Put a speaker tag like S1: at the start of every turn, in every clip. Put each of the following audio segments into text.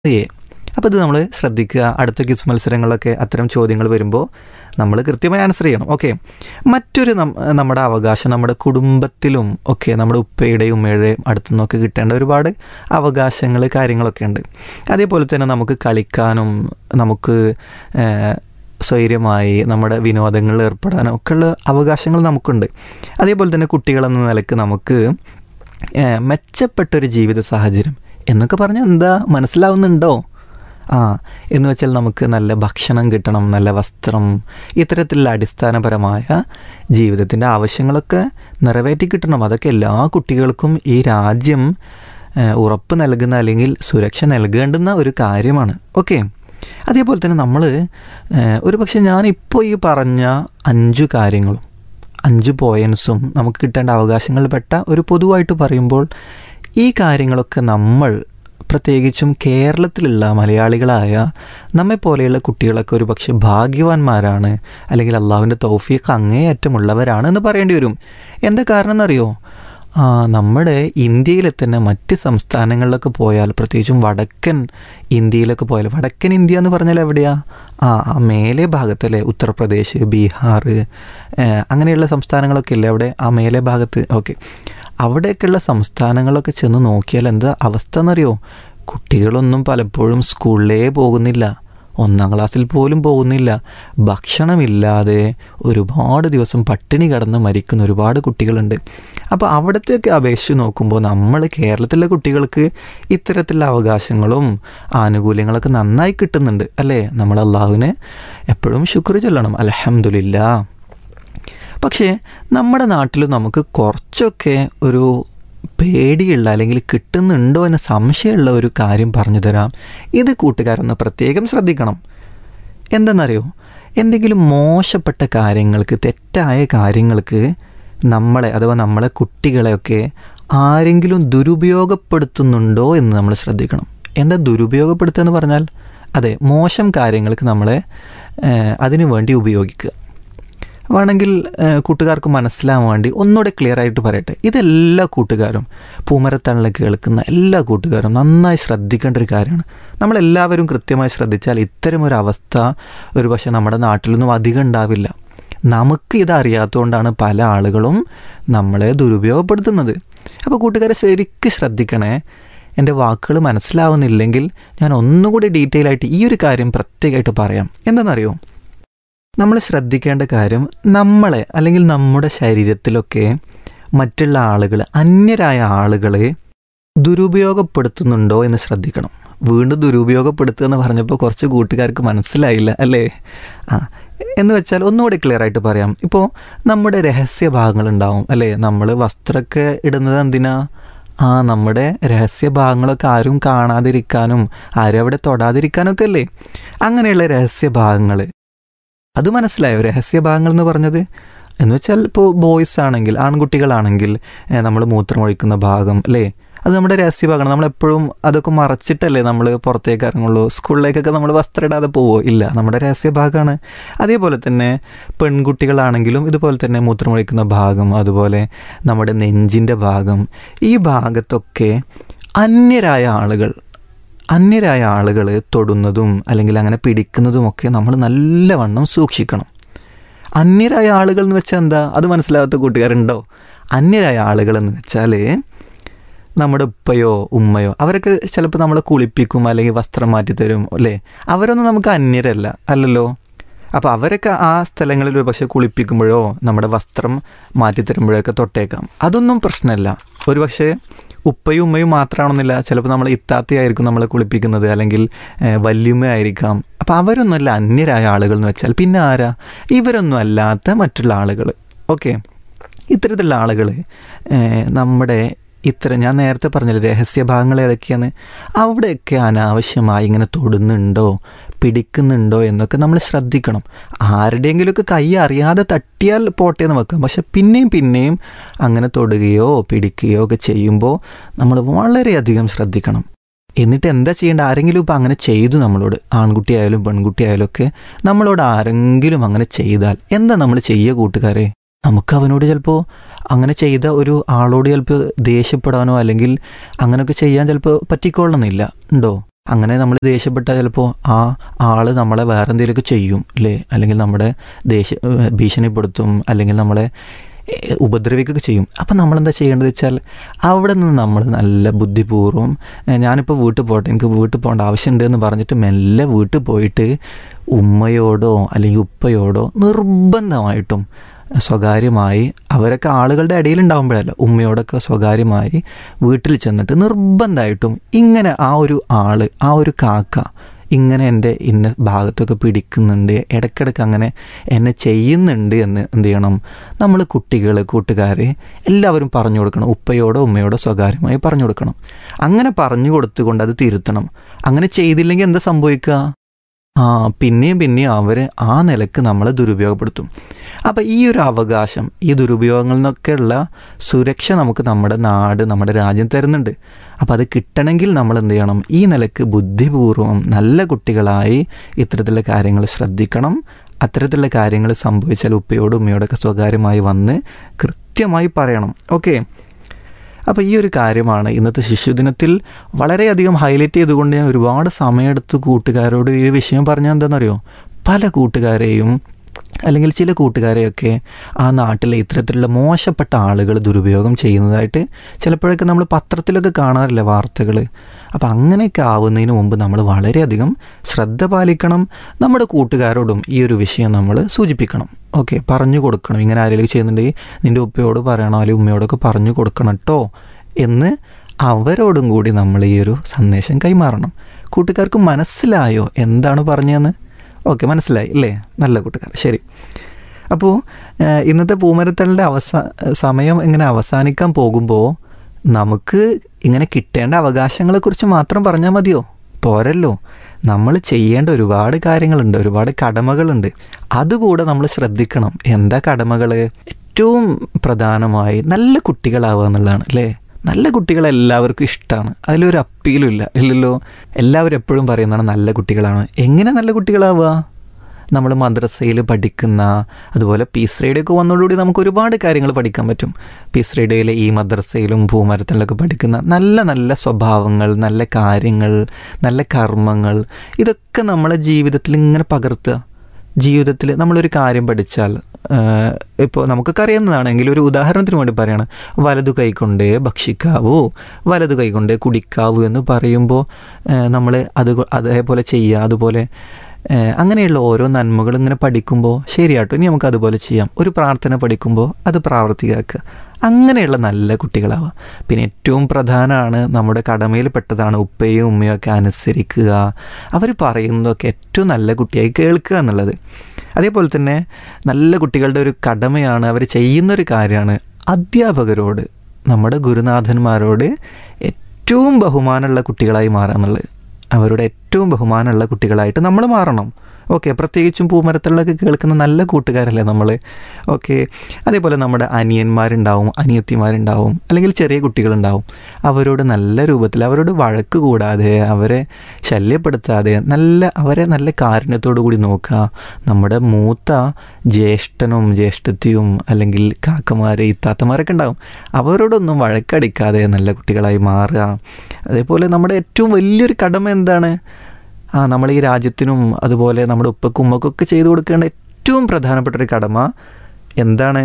S1: A അപ്പോൾ ഇത് നമ്മൾ ശ്രദ്ധിക്കുക അടുത്ത ക്വിസ് മത്സരങ്ങളിലൊക്കെ അത്തരം ചോദ്യങ്ങൾ വരുമ്പോൾ നമ്മൾ കൃത്യമായി ആൻസർ ചെയ്യണം ഓക്കെ മറ്റൊരു നം- നമ്മുടെ അവകാശം നമ്മുടെ കുടുംബത്തിലും ഒക്കെ നമ്മുടെ ഉപ്പയുടെയും ഉമ്മയുടെയും അടുത്തു നിന്നൊക്കെ കിട്ടേണ്ട ഒരുപാട് അവകാശങ്ങൾ കാര്യങ്ങളൊക്കെ ഉണ്ട് അതേപോലെ തന്നെ നമുക്ക് കളിക്കാനും നമുക്ക് ഏഹ്, സ്വൈര്യമായി നമ്മുടെ വിനോദങ്ങളിൽ ഏർപ്പെടാനും ഒക്കെയുള്ള അവകാശങ്ങൾ നമുക്കുണ്ട് അതേപോലെ തന്നെ കുട്ടികളെന്ന നിലക്ക് നമുക്ക് ഏഹ്, മെച്ചപ്പെട്ടൊരു ജീവിത സാഹചര്യം എന്നൊക്കെ പറഞ്ഞാൽ എന്താ മനസ്സിലാവുന്നുണ്ടോ ആ എന്ന് വെച്ചാൽ നമുക്ക് നല്ല ഭക്ഷണം കിട്ടണം നല്ല വസ്ത്രം ഇത്തരത്തിലുള്ള അടിസ്ഥാനപരമായ ജീവിതത്തിൻ്റെ ആവശ്യങ്ങളൊക്കെ നിറവേറ്റി കിട്ടണം അതൊക്കെ എല്ലാ കുട്ടികൾക്കും ഈ രാജ്യം ഏഹ്, ഉറപ്പ് നൽകുന്ന അല്ലെങ്കിൽ സുരക്ഷ നൽകേണ്ടുന്ന ഒരു കാര്യമാണ് ഓക്കെ അതേപോലെ തന്നെ നമ്മൾ ഒരു പക്ഷേ ഞാനിപ്പോൾ ഈ പറഞ്ഞ അഞ്ചു കാര്യങ്ങളും അഞ്ച് പോയിൻസും നമുക്ക് കിട്ടേണ്ട അവകാശങ്ങളിൽപ്പെട്ട ഒരു പൊതുവായിട്ട് പറയുമ്പോൾ ഈ കാര്യങ്ങളൊക്കെ നമ്മൾ പ്രത്യേകിച്ചും കേരളത്തിലുള്ള മലയാളികളായ നമ്മെപ്പോലെയുള്ള കുട്ടികളൊക്കെ ഒരു പക്ഷേ ഭാഗ്യവാന്മാരാണ് അല്ലെങ്കിൽ അള്ളാഹുവിൻ്റെ തൗഫീഖ് അങ്ങേയറ്റമുള്ളവരാണ് എന്ന് പറയേണ്ടി വരും എന്താ കാരണം എന്നറിയോ ആ, നമ്മുടെ ഇന്ത്യയിലെ തന്നെ മറ്റ് സംസ്ഥാനങ്ങളിലൊക്കെ പോയാൽ പ്രത്യേകിച്ചും വടക്കൻ ഇന്ത്യയിലൊക്കെ പോയാൽ വടക്കൻ ഇന്ത്യ എന്ന് പറഞ്ഞാൽ എവിടെയാ ആ ആ മേലെ ഭാഗത്തല്ലേ ഉത്തർപ്രദേശ് ബീഹാർ ഏഹ്, അങ്ങനെയുള്ള സംസ്ഥാനങ്ങളൊക്കെ ഇല്ലേ അവിടെ ആ മേലെ ഭാഗത്ത് ഓക്കെ അവിടെയൊക്കെയുള്ള സംസ്ഥാനങ്ങളൊക്കെ ചെന്ന് നോക്കിയാൽ എന്താ അവസ്ഥ എന്നറിയോ കുട്ടികളൊന്നും പലപ്പോഴും സ്കൂളിലേ പോകുന്നില്ല ഒന്നാം ക്ലാസ്സിൽ പോലും പോകുന്നില്ല ഭക്ഷണമില്ലാതെ ഒരുപാട് ദിവസം പട്ടിണി കിടന്ന് മരിക്കുന്ന ഒരുപാട് കുട്ടികളുണ്ട് അപ്പോൾ അവിടത്തേക്ക് അപേക്ഷിച്ച് നോക്കുമ്പോൾ നമ്മൾ കേരളത്തിലെ കുട്ടികൾക്ക് ഇത്തരത്തിലുള്ള അവകാശങ്ങളും ആനുകൂല്യങ്ങളൊക്കെ നന്നായി കിട്ടുന്നുണ്ട് അല്ലേ നമ്മൾ അള്ളാഹുവിനെ എപ്പോഴും ശുക്ർ ചൊല്ലണം അലഹമുല്ല പക്ഷേ നമ്മുടെ നാട്ടിൽ നമുക്ക് കുറച്ചൊക്കെ ഒരു പേടിയുള്ള അല്ലെങ്കിൽ കിട്ടുന്നുണ്ടോ എന്ന സംശയമുള്ള ഒരു കാര്യം പറഞ്ഞു തരാം ഇത് കൂട്ടുകാരൊന്ന് പ്രത്യേകം ശ്രദ്ധിക്കണം എന്തെന്നറിയോ എന്തെങ്കിലും മോശപ്പെട്ട കാര്യങ്ങൾക്ക് തെറ്റായ കാര്യങ്ങൾക്ക് നമ്മളെ അഥവാ നമ്മളെ കുട്ടികളെയൊക്കെ ആരെങ്കിലും ദുരുപയോഗപ്പെടുത്തുന്നുണ്ടോ എന്ന് നമ്മൾ ശ്രദ്ധിക്കണം എന്താ ദുരുപയോഗപ്പെടുത്തുക എന്ന് പറഞ്ഞാൽ അതെ മോശം കാര്യങ്ങൾക്ക് നമ്മളെ ഏഹ്, അതിനു വേണ്ടി ഉപയോഗിക്കുക വേണമെങ്കിൽ ഏഹ്, കൂട്ടുകാർക്ക് മനസ്സിലാവാൻ വേണ്ടി ഒന്നുകൂടെ ക്ലിയർ ആയിട്ട് പറയട്ടെ ഇതെല്ലാ കൂട്ടുകാരും പൂമരത്തണിൽ കേൾക്കുന്ന എല്ലാ കൂട്ടുകാരും നന്നായി ശ്രദ്ധിക്കേണ്ട ഒരു കാര്യമാണ് നമ്മളെല്ലാവരും കൃത്യമായി ശ്രദ്ധിച്ചാൽ ഇത്തരമൊരു അവസ്ഥ ഒരു പക്ഷേ നമ്മുടെ നാട്ടിലൊന്നും അധികം ഉണ്ടാവില്ല നമുക്ക് ഇത് അറിയാത്തതുകൊണ്ടാണ് പല ആളുകളും നമ്മളെ ദുരുപയോഗപ്പെടുത്തുന്നത് അപ്പോൾ കൂട്ടുകാരെ ശരിക്കും ശ്രദ്ധിക്കണേ എൻ്റെ വാക്കുകൾ മനസ്സിലാവുന്നില്ലെങ്കിൽ ഞാൻ ഒന്നുകൂടി ഡീറ്റെയിൽ ആയിട്ട് ഈ ഒരു കാര്യം പ്രത്യേകമായിട്ട് പറയാം എന്താണെന്നറിയോ നമ്മൾ ശ്രദ്ധിക്കേണ്ട കാര്യം നമ്മളെ അല്ലെങ്കിൽ നമ്മുടെ ശരീരത്തിലൊക്കെ മറ്റുള്ള ആളുകൾ അന്യരായ ആളുകളെ ദുരുപയോഗപ്പെടുത്തുന്നുണ്ടോ എന്ന് ശ്രദ്ധിക്കണം വീണ്ടും ദുരുപയോഗപ്പെടുത്തുക എന്ന് പറഞ്ഞപ്പോൾ കുറച്ച് കൂട്ടുകാർക്ക് മനസ്സിലായില്ല അല്ലേ ആ എന്ന് വെച്ചാൽ ഒന്നുകൂടി ക്ലിയർ ആയിട്ട് പറയാം ഇപ്പോൾ നമ്മുടെ രഹസ്യ ഭാഗങ്ങളുണ്ടാവും അല്ലേ നമ്മൾ വസ്ത്രമൊക്കെ ഇടുന്നത് എന്തിനാ ആ നമ്മുടെ രഹസ്യ ഭാഗങ്ങളൊക്കെ ആരും കാണാതിരിക്കാനും ആരും അവിടെ തൊടാതിരിക്കാനൊക്കെ അല്ലേ അങ്ങനെയുള്ള രഹസ്യ ഭാഗങ്ങൾ അത് മനസ്സിലായോ രഹസ്യഭാഗങ്ങൾ എന്ന് പറഞ്ഞത് എന്ന് വെച്ചാൽ ഇപ്പോൾ ബോയ്സ് ആണെങ്കിൽ ആൺകുട്ടികളാണെങ്കിൽ നമ്മൾ മൂത്രമൊഴിക്കുന്ന ഭാഗം അല്ലേ അത് നമ്മുടെ രഹസ്യഭാഗമാണ് നമ്മളെപ്പോഴും അതൊക്കെ മറച്ചിട്ടല്ലേ നമ്മൾ പുറത്തേക്ക് ഇറങ്ങുള്ളൂ സ്കൂളിലേക്കൊക്കെ നമ്മൾ വസ്ത്രം ഇടാതെ പോവോ ഇല്ല നമ്മുടെ രഹസ്യഭാഗമാണ് അതേപോലെ തന്നെ പെൺകുട്ടികളാണെങ്കിലും ഇതുപോലെ തന്നെ മൂത്രമൊഴിക്കുന്ന ഭാഗം അതുപോലെ നമ്മുടെ നെഞ്ചിൻ്റെ ഭാഗം ഈ ഭാഗത്തൊക്കെ അന്യരായ ആളുകൾ അന്യരായ ആളുകൾ തൊടുന്നതും അല്ലെങ്കിൽ അങ്ങനെ പിടിക്കുന്നതുമൊക്കെ നമ്മൾ നല്ലവണ്ണം സൂക്ഷിക്കണം അന്യരായ ആളുകൾ എന്ന് വെച്ചാൽ എന്താ അത് മനസ്സിലാകാത്ത കൂട്ടുകാരുണ്ടോ അന്യരായ ആളുകൾ എന്ന് വെച്ചാൽ നമ്മുടെ ഉപ്പയോ ഉമ്മയോ അവരൊക്കെ ചിലപ്പോൾ നമ്മളെ കുളിപ്പിക്കും അല്ലെങ്കിൽ വസ്ത്രം മാറ്റി തരും അല്ലേ അവരൊന്നും നമുക്ക് അന്യരല്ല അല്ലല്ലോ അപ്പോൾ അവരൊക്കെ ആ സ്ഥലങ്ങളിൽ ഒരു പക്ഷേ കുളിപ്പിക്കുമ്പോഴോ നമ്മുടെ വസ്ത്രം മാറ്റി തരുമ്പോഴൊക്കെ തൊട്ടേക്കാം അതൊന്നും പ്രശ്നമല്ല ഒരു പക്ഷേ ഉപ്പയും ഉമ്മയും മാത്രമാണെന്നില്ല ചിലപ്പോൾ നമ്മൾ ഇത്താത്തയായിരിക്കും നമ്മളെ കുളിപ്പിക്കുന്നത് അല്ലെങ്കിൽ ഏഹ്, വല്യുമ്മയായിരിക്കാം അപ്പോൾ അവരൊന്നുമല്ല അന്യരായ ആളുകൾ എന്ന് വെച്ചാൽ പിന്നെ ആരാ ഇവരൊന്നും അല്ലാത്ത മറ്റുള്ള ആളുകൾ ഓക്കെ ഇത്തരത്തിലുള്ള ആളുകൾ നമ്മുടെ ഇത്തരം ഞാൻ നേരത്തെ പറഞ്ഞില്ലേ രഹസ്യഭാഗങ്ങൾ ഏതൊക്കെയാണ് അവിടെയൊക്കെ അനാവശ്യമായി ഇങ്ങനെ തൊടുന്നുണ്ടോ പിടിക്കുന്നുണ്ടോ എന്നൊക്കെ നമ്മൾ ശ്രദ്ധിക്കണം ആരുടെയെങ്കിലുമൊക്കെ കൈ അറിയാതെ തട്ടിയാൽ പോട്ടെ എന്ന് വെക്കാം പക്ഷെ പിന്നെയും പിന്നെയും അങ്ങനെ തൊടുകയോ പിടിക്കുകയോ ഒക്കെ ചെയ്യുമ്പോൾ നമ്മൾ വളരെയധികം ശ്രദ്ധിക്കണം എന്നിട്ട് എന്താ ചെയ്യേണ്ട ആരെങ്കിലും ഇപ്പം അങ്ങനെ ചെയ്തു നമ്മളോട് ആൺകുട്ടിയായാലും പെൺകുട്ടിയായാലും ഒക്കെ നമ്മളോട് ആരെങ്കിലും അങ്ങനെ ചെയ്താൽ എന്താ നമ്മൾ ചെയ്യുക കൂട്ടുകാരെ നമുക്ക് അവനോട് ചിലപ്പോൾ അങ്ങനെ ചെയ്ത ഒരു ആളോട് ചിലപ്പോൾ ദേഷ്യപ്പെടാനോ അല്ലെങ്കിൽ അങ്ങനെയൊക്കെ ചെയ്യാൻ ചിലപ്പോൾ പറ്റിക്കൊള്ളണമെന്നില്ല ഉണ്ടോ അങ്ങനെ നമ്മൾ ദേഷ്യപ്പെട്ടാൽ ചിലപ്പോൾ ആ ആള് നമ്മളെ വേറെ എന്തെങ്കിലുമൊക്കെ ചെയ്യും അല്ലേ അല്ലെങ്കിൽ നമ്മുടെ ദേഷ്യ ഏഹ് ഭീഷണിപ്പെടുത്തും അല്ലെങ്കിൽ നമ്മളെ ഏഹ് ഉപദ്രവിക്കുകയൊക്കെ ചെയ്യും അപ്പം നമ്മളെന്താ ചെയ്യേണ്ടത് വെച്ചാൽ അവിടെ നിന്ന് നമ്മൾ നല്ല ബുദ്ധിപൂർവ്വം ഏഹ് ഞാനിപ്പോൾ വീട്ടിൽ പോട്ടെ എനിക്ക് വീട്ടിൽ പോകേണ്ട ആവശ്യമുണ്ട് എന്ന് പറഞ്ഞിട്ട് മെല്ലെ വീട്ടിൽ പോയിട്ട് ഉമ്മയോടോ അല്ലെങ്കിൽ ഉപ്പയോടോ നിർബന്ധമായിട്ടും സ്വകാര്യമായി അവരൊക്കെ ആളുകളുടെ ഇടയിലുണ്ടാകുമ്പോഴല്ല ഉമ്മയോടൊക്കെ സ്വകാര്യമായി വീട്ടിൽ ചെന്നിട്ട് നിർബന്ധമായിട്ടും ഇങ്ങനെ ആ ഒരു ആള് ആ ഒരു കാക്ക ഇങ്ങനെ എൻ്റെ ഇന്ന ഭാഗത്തൊക്കെ പിടിക്കുന്നുണ്ട് ഇടയ്ക്കിടയ്ക്ക് അങ്ങനെ എന്നെ ചെയ്യുന്നുണ്ട് എന്ന് എന്ത് ചെയ്യണം നമ്മൾ കുട്ടികൾ കൂട്ടുകാർ എല്ലാവരും പറഞ്ഞു കൊടുക്കണം ഉപ്പയോടോ ഉമ്മയോടോ സ്വകാര്യമായി പറഞ്ഞു കൊടുക്കണം അങ്ങനെ പറഞ്ഞു കൊടുത്തുകൊണ്ട് അത് തിരുത്തണം അങ്ങനെ ചെയ്തില്ലെങ്കിൽ എന്താ സംഭവിക്കുക ആ പിന്നെയും പിന്നെയും അവർ ആ നിലക്ക് നമ്മളെ ദുരുപയോഗപ്പെടുത്തും അപ്പം ഈ ഒരു അവകാശം ഈ ദുരുപയോഗങ്ങളിൽ നിന്നൊക്കെയുള്ള സുരക്ഷ നമുക്ക് നമ്മുടെ നാട് നമ്മുടെ രാജ്യം തരുന്നുണ്ട് അപ്പോൾ അത് കിട്ടണമെങ്കിൽ നമ്മൾ എന്ത് ചെയ്യണം ഈ നിലക്ക് ബുദ്ധിപൂർവ്വം നല്ല കുട്ടികളായി ഇത്തരത്തിലുള്ള കാര്യങ്ങൾ ശ്രദ്ധിക്കണം അത്തരത്തിലുള്ള കാര്യങ്ങൾ സംഭവിച്ചാൽ ഉപ്പയോടും ഉമ്മയോടൊക്കെ സ്വകാര്യമായി വന്ന് കൃത്യമായി പറയണം ഓക്കെ അപ്പോൾ ഈ ഒരു കാര്യമാണ് ഇന്നത്തെ ശിശുദിനത്തിൽ വളരെയധികം ഹൈലൈറ്റ് ചെയ്തുകൊണ്ട് ഞാൻ ഒരുപാട് സമയമെടുത്ത് കൂട്ടുകാരോട് ഈ വിഷയം പറഞ്ഞാൽ എന്താണെന്നറിയോ പല കൂട്ടുകാരെയും അല്ലെങ്കിൽ ചില കൂട്ടുകാരെയൊക്കെ ആ നാട്ടിലെ ഇത്തരത്തിലുള്ള മോശപ്പെട്ട ആളുകൾ ദുരുപയോഗം ചെയ്യുന്നതായിട്ട് ചിലപ്പോഴൊക്കെ നമ്മൾ പത്രത്തിലൊക്കെ കാണാറില്ല വാർത്തകൾ അപ്പം അങ്ങനെയൊക്കെ ആവുന്നതിന് മുമ്പ് നമ്മൾ വളരെയധികം ശ്രദ്ധ പാലിക്കണം നമ്മുടെ കൂട്ടുകാരോടും ഈ ഒരു വിഷയം നമ്മൾ സൂചിപ്പിക്കണം ഓക്കെ പറഞ്ഞു കൊടുക്കണം ഇങ്ങനെ ആരെങ്കിലും ചെയ്യുന്നുണ്ടെങ്കിൽ നിൻ്റെ ഉപ്പയോട് പറയണോ അല്ലെങ്കിൽ ഉമ്മയോടൊക്കെ പറഞ്ഞു കൊടുക്കണം കേട്ടോ എന്ന് അവരോടും കൂടി നമ്മൾ ഈ ഒരു സന്ദേശം കൈമാറണം കൂട്ടുകാർക്ക് മനസ്സിലായോ എന്താണ് പറഞ്ഞതെന്ന് ഓക്കെ മനസ്സിലായി അല്ലേ നല്ല കൂട്ടുകാർ ശരി അപ്പോൾ ഏഹ്, ഇന്നത്തെ പൂമരത്തലിൻ്റെ അവസാ സമയം ഇങ്ങനെ അവസാനിക്കാൻ പോകുമ്പോൾ നമുക്ക് ഇങ്ങനെ കിട്ടേണ്ട അവകാശങ്ങളെക്കുറിച്ച് മാത്രം പറഞ്ഞാൽ മതിയോ പോരല്ലോ നമ്മൾ ചെയ്യേണ്ട ഒരുപാട് കാര്യങ്ങളുണ്ട് ഒരുപാട് കടമകളുണ്ട് അതുകൂടെ നമ്മൾ ശ്രദ്ധിക്കണം എന്താ കടമകൾ ഏറ്റവും പ്രധാനമായി നല്ല കുട്ടികളാവുക എന്നുള്ളതാണ് അല്ലേ നല്ല കുട്ടികളെ എല്ലാവർക്കും ഇഷ്ടമാണ് അതിലൊരു അപ്പീലും ഇല്ല ഇല്ലല്ലോ എല്ലാവരും എപ്പോഴും പറയുന്നതാണ് നല്ല കുട്ടികളാണ് എങ്ങനെ നല്ല കുട്ടികളാവുക നമ്മൾ മദ്രസയിൽ പഠിക്കുന്ന അതുപോലെ പീസ് റേഡിയൊക്കെ വന്നതോടുകൂടി നമുക്ക് ഒരുപാട് കാര്യങ്ങൾ പഠിക്കാൻ പറ്റും പീസ് റേഡിയോയിലെ ഈ മദ്രസയിലും ഭൂമരത്തിലൊക്കെ പഠിക്കുന്ന നല്ല നല്ല സ്വഭാവങ്ങൾ നല്ല കാര്യങ്ങൾ നല്ല കർമ്മങ്ങൾ ഇതൊക്കെ നമ്മളെ ജീവിതത്തിൽ ഇങ്ങനെ പകർത്തുക ജീവിതത്തിൽ നമ്മളൊരു കാര്യം പഠിച്ചാൽ ഇപ്പോൾ നമുക്കൊക്കെ അറിയുന്നതാണെങ്കിൽ ഒരു ഉദാഹരണത്തിന് വേണ്ടി പറയാണ് വലതു കൈകൊണ്ടേ ഭക്ഷിക്കാവൂ വലതു കൈകൊണ്ടേ കുടിക്കാവൂ എന്ന് പറയുമ്പോൾ നമ്മൾ അത് അതേപോലെ ചെയ്യുക അതുപോലെ ഏഹ് അങ്ങനെയുള്ള ഓരോ നന്മകൾ ഇങ്ങനെ പഠിക്കുമ്പോൾ ശരിയാട്ടോ ഇനി നമുക്ക് അതുപോലെ ചെയ്യാം ഒരു പ്രാർത്ഥന പഠിക്കുമ്പോൾ അത് പ്രാവർത്തികമാക്കുക അങ്ങനെയുള്ള നല്ല കുട്ടികളാവുക പിന്നെ ഏറ്റവും പ്രധാനമാണ് നമ്മുടെ കടമയിൽപ്പെട്ടതാണ് ഉപ്പയും ഉമ്മയും ഒക്കെ അനുസരിക്കുക അവർ പറയുന്നതൊക്കെ ഏറ്റവും നല്ല കുട്ടിയായി കേൾക്കുക എന്നുള്ളത് അതേപോലെ തന്നെ നല്ല കുട്ടികളുടെ ഒരു കടമയാണ് അവർ ചെയ്യുന്നൊരു കാര്യമാണ് അധ്യാപകരോട് നമ്മുടെ ഗുരുനാഥന്മാരോട് ഏറ്റവും ബഹുമാനമുള്ള കുട്ടികളായി മാറുക എന്നുള്ളത് അവരുടെ ഏറ്റവും ബഹുമാനമുള്ള കുട്ടികളായിട്ട് നമ്മൾ മാറണം ഓക്കെ പ്രത്യേകിച്ചും പൂമരത്തിലൊക്കെ കേൾക്കുന്ന നല്ല കൂട്ടുകാരല്ലേ നമ്മൾ ഓക്കെ അതേപോലെ നമ്മുടെ അനിയന്മാരുണ്ടാവും അനിയത്തിമാരുണ്ടാവും അല്ലെങ്കിൽ ചെറിയ കുട്ടികളുണ്ടാവും അവരോട് നല്ല രൂപത്തിൽ അവരോട് വഴക്ക് കൂടാതെ അവരെ ശല്യപ്പെടുത്താതെ നല്ല അവരെ നല്ല കാരുണ്യത്തോടു കൂടി നോക്കുക നമ്മുടെ മൂത്ത ജ്യേഷ്ഠനും ജ്യേഷ്ഠത്തിയും അല്ലെങ്കിൽ കാക്കമാരെ ഇത്താത്തമാരൊക്കെ ഉണ്ടാവും അവരോടൊന്നും വഴക്കടിക്കാതെ നല്ല കുട്ടികളായി മാറുക അതേപോലെ നമ്മുടെ ഏറ്റവും വലിയൊരു കടമ എന്താണ് ആ നമ്മൾ ഈ രാജ്യത്തിനും അതുപോലെ നമ്മുടെ ഉപ്പക്കും ഉമ്മക്കൊക്കെ ചെയ്തു കൊടുക്കേണ്ട ഏറ്റവും പ്രധാനപ്പെട്ട ഒരു കടമ എന്താണ്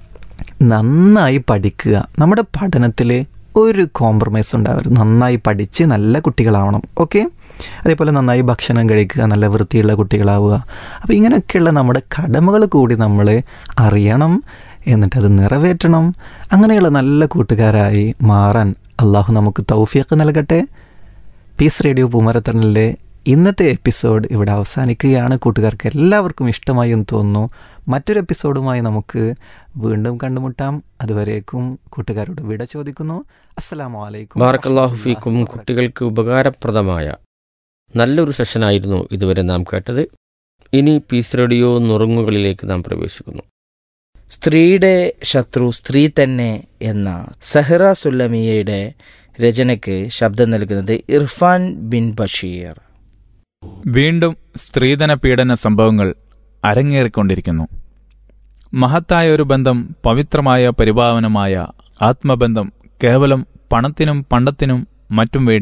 S1: നന്നായി പഠിക്കുക നമ്മുടെ പഠനത്തിൽ ഒരു കോംപ്രമൈസ് ഉണ്ടാവരുത് നന്നായി പഠിച്ച് നല്ല കുട്ടികളാവണം ഓക്കെ അതേപോലെ നന്നായി ഭക്ഷണം കഴിക്കുക നല്ല വൃത്തിയുള്ള കുട്ടികളാവുക അപ്പോൾ ഇങ്ങനെയൊക്കെയുള്ള നമ്മുടെ കടമകൾ കൂടി നമ്മൾ അറിയണം എന്നിട്ടത് നിറവേറ്റണം അങ്ങനെയുള്ള നല്ല കൂട്ടുകാരായി മാറാൻ അള്ളാഹു നമുക്ക് തൗഫിയൊക്കെ നൽകട്ടെ പീസ് റേഡിയോ പൂമരത്തണലിലെ ഇന്നത്തെ എപ്പിസോഡ് ഇവിടെ അവസാനിക്കുകയാണ് കൂട്ടുകാർക്ക് എല്ലാവർക്കും ഇഷ്ടമായി എന്ന് തോന്നുന്നു മറ്റൊരു എപ്പിസോഡുമായി നമുക്ക് വീണ്ടും കണ്ടുമുട്ടാം അതുവരേക്കും കൂട്ടുകാരോട് വിട ചോദിക്കുന്നു അസ്സലാമു അലൈക്കും
S2: ബാറക്കല്ലാഹു ഫീക്കും കുട്ടികൾക്ക് ഉപകാരപ്രദമായ നല്ലൊരു സെഷനായിരുന്നു ഇതുവരെ നാം കേട്ടത് ഇനി പീസ് റേഡിയോ നുറുങ്ങുകളിലേക്ക് നാം പ്രവേശിക്കുന്നു
S3: സ്ത്രീയുടെ ശത്രു സ്ത്രീ തന്നെ എന്ന സഹറ സുല്ലമിയയുടെ രചനയ്ക്ക് ശബ്ദം നൽകുന്നത് ഇർഫാൻ ബിൻ ബഷീർ
S4: വീണ്ടും സ്ത്രീധന പീഡന സംഭവങ്ങൾ അരങ്ങേറിക്കൊണ്ടിരിക്കുന്നു മഹത്തായ ഒരു ബന്ധം പവിത്രമായ പരിഭാവനമായ ആത്മബന്ധം കേവലം പണത്തിനും പണ്ടത്തിനും മറ്റും വേണ്ടി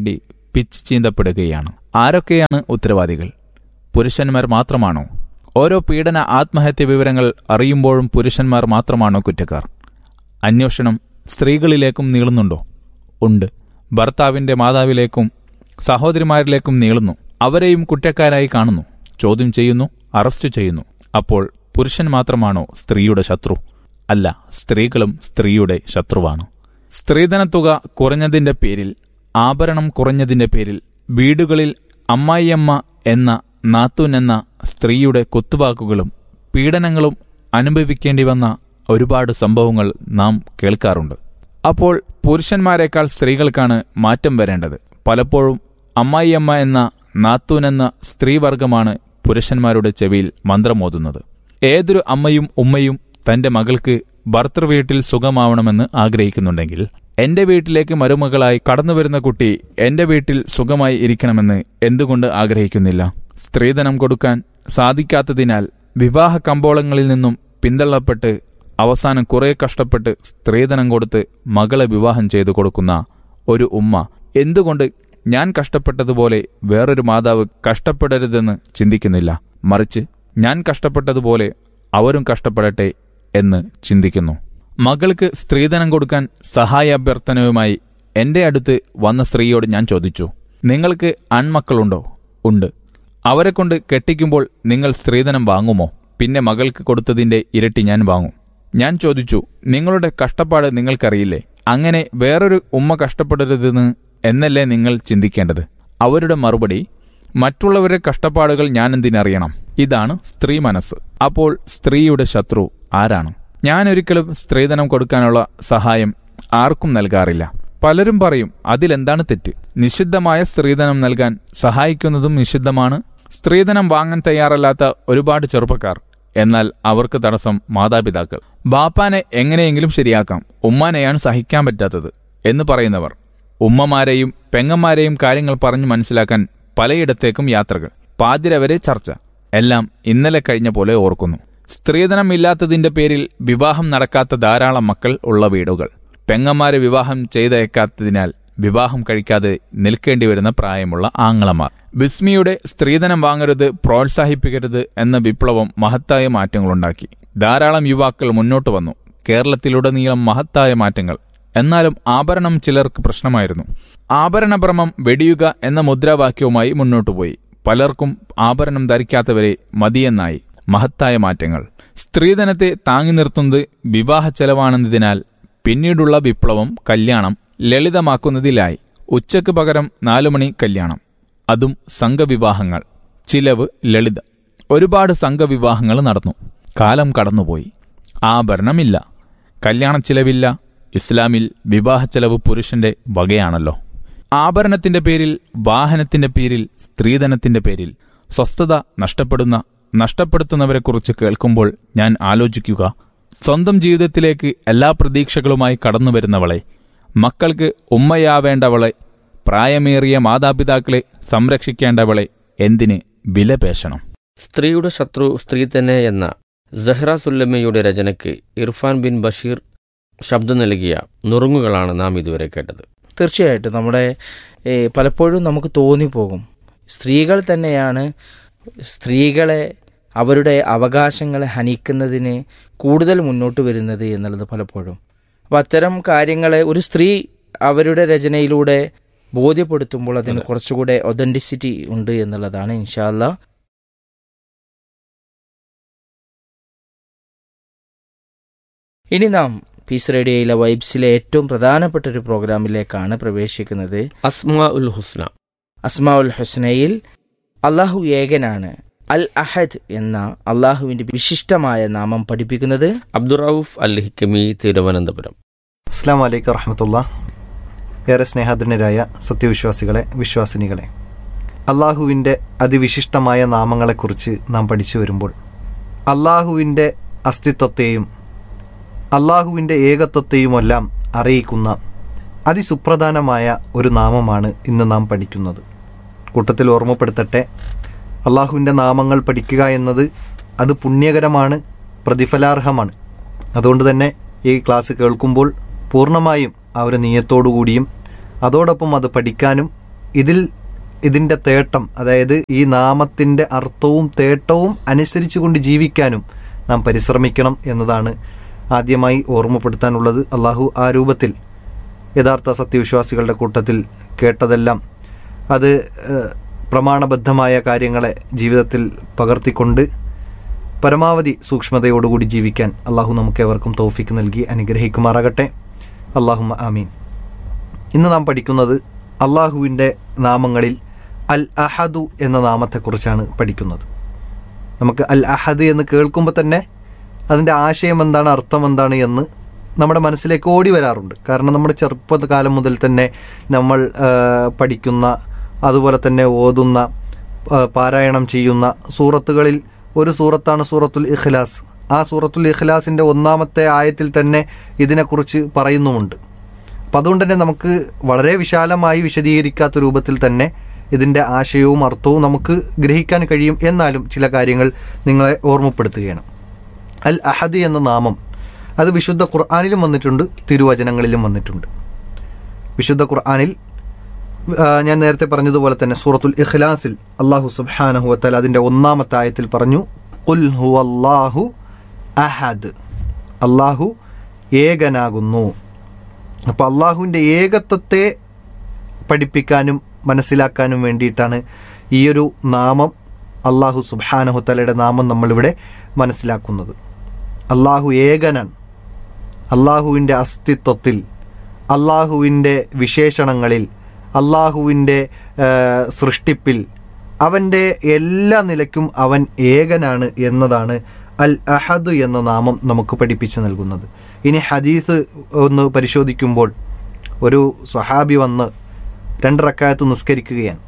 S4: പിച്ച് ചീന്തപ്പെടുകയാണ് ആരൊക്കെയാണ് ഉത്തരവാദികൾ പുരുഷന്മാർ മാത്രമാണോ ഓരോ പീഡന ആത്മഹത്യ വിവരങ്ങൾ അറിയുമ്പോഴും പുരുഷന്മാർ മാത്രമാണോ കുറ്റക്കാർ അന്വേഷണം സ്ത്രീകളിലേക്കും നീളുന്നുണ്ടോ ഉണ്ട് ഭർത്താവിന്റെ മാതാവിലേക്കും സഹോദരിമാരിലേക്കും നീളുന്നു അവരെയും കുറ്റക്കാരായി കാണുന്നു ചോദ്യം ചെയ്യുന്നു അറസ്റ്റ് ചെയ്യുന്നു അപ്പോൾ പുരുഷൻ മാത്രമാണോ സ്ത്രീയുടെ ശത്രു അല്ല സ്ത്രീകളും സ്ത്രീയുടെ ശത്രുവാണ് സ്ത്രീധനത്തുക കുറഞ്ഞതിന്റെ പേരിൽ ആഭരണം കുറഞ്ഞതിന്റെ പേരിൽ വീടുകളിൽ അമ്മായിയമ്മ എന്ന നാത്തൂൻ എന്ന സ്ത്രീയുടെ കുത്തുവാക്കുകളും പീഡനങ്ങളും അനുഭവിക്കേണ്ടി വന്ന ഒരുപാട് സംഭവങ്ങൾ നാം കേൾക്കാറുണ്ട് അപ്പോൾ പുരുഷന്മാരെക്കാൾ സ്ത്രീകൾക്കാണ് മാറ്റം വരേണ്ടത് പലപ്പോഴും അമ്മായിയമ്മ എന്ന നാത്തൂൻ എന്ന സ്ത്രീവർഗമാണ് പുരുഷന്മാരുടെ ചെവിയിൽ മന്ത്രമോതുന്നത് ഏതൊരു അമ്മയും ഉമ്മയും തന്റെ മകൾക്ക് ഭർത്തൃവീട്ടിൽ സുഖമാവണമെന്ന് ആഗ്രഹിക്കുന്നുണ്ടെങ്കിൽ എന്റെ വീട്ടിലേക്ക് മരുമകളായി കടന്നുവരുന്ന കുട്ടി എന്റെ വീട്ടിൽ സുഖമായി ഇരിക്കണമെന്ന് എന്തുകൊണ്ട് ആഗ്രഹിക്കുന്നില്ല സ്ത്രീധനം കൊടുക്കാൻ സാധിക്കാത്തതിനാൽ വിവാഹ കമ്പോളങ്ങളിൽ നിന്നും പിന്തള്ളപ്പെട്ട് അവസാനം കുറെ കഷ്ടപ്പെട്ട് സ്ത്രീധനം കൊടുത്ത് മകളെ വിവാഹം ചെയ്തു കൊടുക്കുന്ന ഒരു ഉമ്മ എന്തുകൊണ്ട് ഞാൻ കഷ്ടപ്പെട്ടതുപോലെ വേറൊരു മാതാവ് കഷ്ടപ്പെടരുതെന്ന് ചിന്തിക്കുന്നില്ല മറിച്ച് ഞാൻ കഷ്ടപ്പെട്ടതുപോലെ അവരും കഷ്ടപ്പെടട്ടെ എന്ന് ചിന്തിക്കുന്നു മകൾക്ക് സ്ത്രീധനം കൊടുക്കാൻ സഹായ അഭ്യർത്ഥനയുമായി എന്റെ അടുത്ത് വന്ന സ്ത്രീയോട് ഞാൻ ചോദിച്ചു നിങ്ങൾക്ക് ആൺമക്കളുണ്ടോ ഉണ്ട് അവരെ കൊണ്ട് കെട്ടിക്കുമ്പോൾ നിങ്ങൾ സ്ത്രീധനം വാങ്ങുമോ പിന്നെ മകൾക്ക് കൊടുത്തതിന്റെ ഇരട്ടി ഞാൻ വാങ്ങും ഞാൻ ചോദിച്ചു നിങ്ങളുടെ കഷ്ടപ്പാട് നിങ്ങൾക്കറിയില്ലേ അങ്ങനെ വേറൊരു ഉമ്മ കഷ്ടപ്പെടരുതെന്ന് എന്നല്ലേ നിങ്ങൾ ചിന്തിക്കേണ്ടത് അവരുടെ മറുപടി മറ്റുള്ളവരുടെ കഷ്ടപ്പാടുകൾ ഞാൻ എന്തിനറിയണം ഇതാണ് സ്ത്രീ മനസ്സ് അപ്പോൾ സ്ത്രീയുടെ ശത്രു ആരാണ് ഞാൻ ഒരിക്കലും സ്ത്രീധനം കൊടുക്കാനുള്ള സഹായം ആർക്കും നൽകാറില്ല പലരും പറയും അതിലെന്താണ് തെറ്റ് നിഷിദ്ധമായ സ്ത്രീധനം നൽകാൻ സഹായിക്കുന്നതും നിഷിദ്ധമാണ് സ്ത്രീധനം വാങ്ങാൻ തയ്യാറല്ലാത്ത ഒരുപാട് ചെറുപ്പക്കാർ എന്നാൽ അവർക്ക് തടസ്സം മാതാപിതാക്കൾ ബാപ്പാനെ എങ്ങനെയെങ്കിലും ശരിയാക്കാം ഉമ്മാനെയാണ് സഹിക്കാൻ പറ്റാത്തത് എന്ന് പറയുന്നവർ ഉമ്മമാരെയും പെങ്ങന്മാരെയും കാര്യങ്ങൾ പറഞ്ഞു മനസ്സിലാക്കാൻ പലയിടത്തേക്കും യാത്രകൾ പാതിരവരെ ചർച്ച എല്ലാം ഇന്നലെ കഴിഞ്ഞ പോലെ ഓർക്കുന്നു സ്ത്രീധനം ഇല്ലാത്തതിന്റെ പേരിൽ വിവാഹം നടക്കാത്ത ധാരാളം മക്കൾ ഉള്ള വീടുകൾ പെങ്ങന്മാരെ വിവാഹം ചെയ്തയക്കാത്തതിനാൽ വിവാഹം കഴിക്കാതെ നിൽക്കേണ്ടി വരുന്ന പ്രായമുള്ള ആങ്ങളമാർ ബിസ്മിയുടെ സ്ത്രീധനം വാങ്ങരുത് പ്രോത്സാഹിപ്പിക്കരുത് എന്ന വിപ്ലവം മഹത്തായ മാറ്റങ്ങളുണ്ടാക്കി ധാരാളം യുവാക്കൾ മുന്നോട്ട് വന്നു കേരളത്തിലുടനീളം മഹത്തായ മാറ്റങ്ങൾ എന്നാലും ആഭരണം ചിലർക്ക് പ്രശ്നമായിരുന്നു ആഭരണഭ്രമം വെടിയുക എന്ന മുദ്രാവാക്യവുമായി മുന്നോട്ടുപോയി പലർക്കും ആഭരണം ധരിക്കാത്തവരെ മതിയെന്നായി മഹത്തായ മാറ്റങ്ങൾ സ്ത്രീധനത്തെ താങ്ങി നിർത്തുന്നത് വിവാഹ ചെലവാണെന്നതിനാൽ പിന്നീടുള്ള വിപ്ലവം കല്യാണം ലളിതമാക്കുന്നതിലായി ഉച്ചയ്ക്ക് പകരം നാലുമണി കല്യാണം അതും സംഘവിവാഹങ്ങൾ ചിലവ് ലളിതം ഒരുപാട് സംഘവിവാഹങ്ങൾ നടന്നു കാലം കടന്നുപോയി ആഭരണമില്ല കല്യാണ ചിലവില്ല ഇസ്ലാമിൽ വിവാഹ ചെലവ് പുരുഷന്റെ വകയാണല്ലോ ആഭരണത്തിന്റെ പേരിൽ വാഹനത്തിന്റെ പേരിൽ സ്ത്രീധനത്തിന്റെ പേരിൽ സ്വസ്ഥത നഷ്ടപ്പെടുന്ന നഷ്ടപ്പെടുത്തുന്നവരെക്കുറിച്ച് കേൾക്കുമ്പോൾ ഞാൻ ആലോചിക്കുക സ്വന്തം ജീവിതത്തിലേക്ക് എല്ലാ പ്രതീക്ഷകളുമായി കടന്നുവരുന്നവളെ മക്കൾക്ക് ഉമ്മയാവേണ്ടവളെ പ്രായമേറിയ മാതാപിതാക്കളെ സംരക്ഷിക്കേണ്ടവളെ എന്തിന് വിലപേശണം
S2: സ്ത്രീയുടെ ശത്രു സ്ത്രീ തന്നെ എന്ന സഹ്റ സുല്ലമ്മയുടെ രചനയ്ക്ക് ഇർഫാൻ ബിൻ ബഷീർ ശബ്ദം നൽകിയ നുറുങ്ങുകളാണ് നാം ഇതുവരെ കേട്ടത്
S3: തീർച്ചയായിട്ടും നമ്മുടെ ഏ, പലപ്പോഴും നമുക്ക് തോന്നിപ്പോകും സ്ത്രീകൾ തന്നെയാണ് സ്ത്രീകളെ അവരുടെ അവകാശങ്ങളെ ഹനിക്കുന്നതിന് കൂടുതൽ മുന്നോട്ട് വരുന്നത് എന്നുള്ളത് പലപ്പോഴും അപ്പം അത്തരം കാര്യങ്ങളെ ഒരു സ്ത്രീ അവരുടെ രചനയിലൂടെ ബോധ്യപ്പെടുത്തുമ്പോൾ അതിന് കുറച്ചുകൂടെ ഒതൻറ്റിസിറ്റി ഉണ്ട് എന്നുള്ളതാണ് ഇൻഷാല്ല ഇനി നാം പീസ് റേഡിയോയിലെ വൈബ്സിലെ ഏറ്റവും പ്രധാനപ്പെട്ട ഒരു പ്രോഗ്രാമിലേക്കാണ് പ്രവേശിക്കുന്നത്
S2: അസ്മാ ഉൽ ഹുസ്ന
S3: അസ്മാ ഉൽ ഹുസ്നയിൽ അള്ളാഹു ഏകനാണ് അൽ അഹദ് എന്ന അള്ളാഹുവിന്റെ വിശിഷ്ടമായ നാമം പഠിപ്പിക്കുന്നത്
S2: അബ്ദുറൌഫ് അൽ ഹിക്കമി തിരുവനന്തപുരം
S5: അസ്സാം വലൈക്കും വറഹമത്തുള്ള ഏറെ സ്നേഹധന്യരായ സത്യവിശ്വാസികളെ വിശ്വാസിനികളെ അള്ളാഹുവിൻ്റെ അതിവിശിഷ്ടമായ നാമങ്ങളെക്കുറിച്ച് നാം പഠിച്ചു വരുമ്പോൾ അള്ളാഹുവിൻ്റെ അസ്തിത്വത്തെയും അള്ളാഹുവിൻ്റെ ഏകത്വത്തെയുമെല്ലാം അറിയിക്കുന്ന അതിസുപ്രധാനമായ ഒരു നാമമാണ് ഇന്ന് നാം പഠിക്കുന്നത് കൂട്ടത്തിൽ ഓർമ്മപ്പെടുത്തട്ടെ അള്ളാഹുവിൻ്റെ നാമങ്ങൾ പഠിക്കുക എന്നത് അത് പുണ്യകരമാണ് പ്രതിഫലാർഹമാണ് അതുകൊണ്ട് തന്നെ ഈ ക്ലാസ് കേൾക്കുമ്പോൾ പൂർണ്ണമായും ആ ഒരു നീയത്തോടു കൂടിയും അതോടൊപ്പം അത് പഠിക്കാനും ഇതിൽ ഇതിൻ്റെ തേട്ടം അതായത് ഈ നാമത്തിൻ്റെ അർത്ഥവും തേട്ടവും അനുസരിച്ച് കൊണ്ട് ജീവിക്കാനും നാം പരിശ്രമിക്കണം എന്നതാണ് ആദ്യമായി ഓർമ്മപ്പെടുത്താനുള്ളത് അള്ളാഹു ആ രൂപത്തിൽ യഥാർത്ഥ സത്യവിശ്വാസികളുടെ കൂട്ടത്തിൽ കേട്ടതെല്ലാം അത് ഏഹ്, പ്രമാണബദ്ധമായ കാര്യങ്ങളെ ജീവിതത്തിൽ പകർത്തിക്കൊണ്ട് പരമാവധി സൂക്ഷ്മതയോടുകൂടി ജീവിക്കാൻ അള്ളാഹു നമുക്കേവർക്കും തൗഫിക്ക് നൽകി അനുഗ്രഹിക്കുമാറാകട്ടെ അള്ളാഹുമ്മ ആമീൻ ഇന്ന് നാം പഠിക്കുന്നത് അള്ളാഹുവിൻ്റെ നാമങ്ങളിൽ അൽ അഹദു എന്ന നാമത്തെക്കുറിച്ചാണ് പഠിക്കുന്നത് നമുക്ക് അൽ അഹദ് എന്ന് കേൾക്കുമ്പോൾ തന്നെ അതിൻ്റെ ആശയം എന്താണ് അർത്ഥം എന്താണ് എന്ന് നമ്മുടെ മനസ്സിലേക്ക് ഓടി വരാറുണ്ട് കാരണം നമ്മുടെ ചെറുപ്പകാലം മുതൽ തന്നെ നമ്മൾ ആ, പഠിക്കുന്ന അതുപോലെ തന്നെ ഓതുന്ന ആ, പാരായണം ചെയ്യുന്ന സൂറത്തുകളിൽ ഒരു സൂറത്താണ് സൂറത്തുൽ ഇഖ്ലാസ് ആ സൂറത്തുൽ ഇഖ്ലാസിൻ്റെ ഒന്നാമത്തെ ആയത്തിൽ തന്നെ ഇതിനെക്കുറിച്ച് പറയുന്നുമുണ്ട് അപ്പം അതുകൊണ്ട് തന്നെ നമുക്ക് വളരെ വിശാലമായി വിശദീകരിക്കാത്ത രൂപത്തിൽ തന്നെ ഇതിൻ്റെ ആശയവും അർത്ഥവും നമുക്ക് ഗ്രഹിക്കാൻ കഴിയും എന്നാലും ചില കാര്യങ്ങൾ നിങ്ങളെ ഓർമ്മപ്പെടുത്തുകയാണ് അൽ അഹദ് എന്ന നാമം അത് വിശുദ്ധ ഖുർആാനിലും വന്നിട്ടുണ്ട് തിരുവചനങ്ങളിലും വന്നിട്ടുണ്ട് വിശുദ്ധ ഖുർആാനിൽ ആ, ഞാൻ നേരത്തെ പറഞ്ഞതുപോലെ തന്നെ സൂറത്തുൽ ഇഖ്ലാസിൽ അള്ളാഹു സുബ്ഹാനഹു വത്തല അതിൻ്റെ ഒന്നാമത്തെ ആയത്തിൽ പറഞ്ഞു കുൽ ഹു അള്ളാഹു അഹദ് അള്ളാഹു ഏകനാകുന്നു അപ്പോൾ അള്ളാഹുവിൻ്റെ ഏകത്വത്തെ പഠിപ്പിക്കാനും മനസ്സിലാക്കാനും വേണ്ടിയിട്ടാണ് ഈ ഒരു നാമം അള്ളാഹു സുബ്ഹാനഹു തലയുടെ നാമം നമ്മളിവിടെ മനസ്സിലാക്കുന്നത് അള്ളാഹു ഏകനാണ് അള്ളാഹുവിൻ്റെ അസ്തിത്വത്തിൽ അള്ളാഹുവിൻ്റെ വിശേഷണങ്ങളിൽ അള്ളാഹുവിൻ്റെ സൃഷ്ടിപ്പിൽ അവൻ്റെ എല്ലാ നിലയ്ക്കും അവൻ ഏകനാണ് എന്നതാണ് അൽ അഹദ് എന്ന നാമം നമുക്ക് പഠിപ്പിച്ചു നൽകുന്നത് ഇനി ഹദീസ് ഒന്ന് പരിശോധിക്കുമ്പോൾ ഒരു സ്വഹാബി വന്ന് രണ്ട് റക്കായത്ത് നിസ്കരിക്കുകയാണ്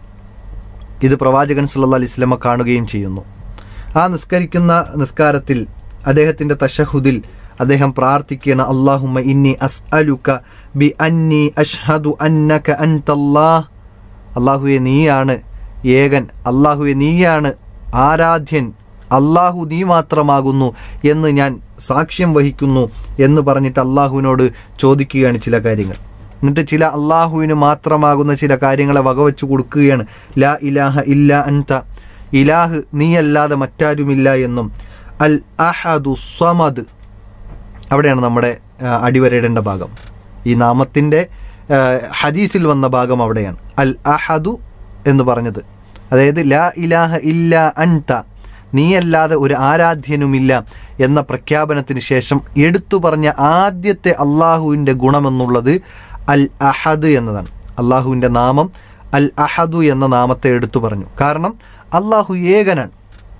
S5: ഇത് പ്രവാചകൻ സല്ലല്ലാഹു അലൈഹി വസല്ലമ കാണുകയും ചെയ്യുന്നു ആ നിസ്കരിക്കുന്ന നിസ്കാരത്തിൽ അദ്ദേഹത്തിൻ്റെ തഷഹുദിൽ അദ്ദേഹം പ്രാർത്ഥിക്കുകയാണ് അള്ളാഹുമ്മ ഇന്നി അസ് അലുക ബി അന്നി അഷ്ഹദു അന്നക അൻതല്ലാഹ് അള്ളാഹുവെ നീയാണ് ഏകൻ അള്ളാഹുവെ നീയാണ് ആരാധ്യൻ അള്ളാഹു നീ മാത്രമാകുന്നു എന്ന് ഞാൻ സാക്ഷ്യം വഹിക്കുന്നു എന്ന് പറഞ്ഞിട്ട് അള്ളാഹുവിനോട് ചോദിക്കുകയാണ് ചില കാര്യങ്ങൾ എന്നിട്ട് ചില അള്ളാഹുവിന് മാത്രമാകുന്ന ചില കാര്യങ്ങളെ വകവെച്ചു കൊടുക്കുകയാണ് ലാ ഇലാഹ ഇല്ല അൻത ഇലാഹ് നീയല്ലാതെ മറ്റാരുമില്ല എന്നും അൽ അഹദു സമദ് അവിടെയാണ് നമ്മുടെ ആ, അടിവരയിടേണ്ട ഭാഗം ഈ നാമത്തിൻ്റെ ആ, ഹദീസിൽ വന്ന ഭാഗം അവിടെയാണ് അൽ അഹദു എന്ന് പറഞ്ഞത് അതായത് ലാ ഇലാഹ ഇല്ല അൻത നീയല്ലാതെ ഒരു ആരാധ്യനുമില്ല എന്ന പ്രഖ്യാപനത്തിന് ശേഷം എടുത്തു പറഞ്ഞ ആദ്യത്തെ അള്ളാഹുവിൻ്റെ ഗുണമെന്നുള്ളത് അൽ അഹദ് എന്നതാണ് അള്ളാഹുവിൻ്റെ നാമം അൽ അഹദു എന്ന നാമത്തെ എടുത്തു പറഞ്ഞു കാരണം അള്ളാഹു ഏകനാണ്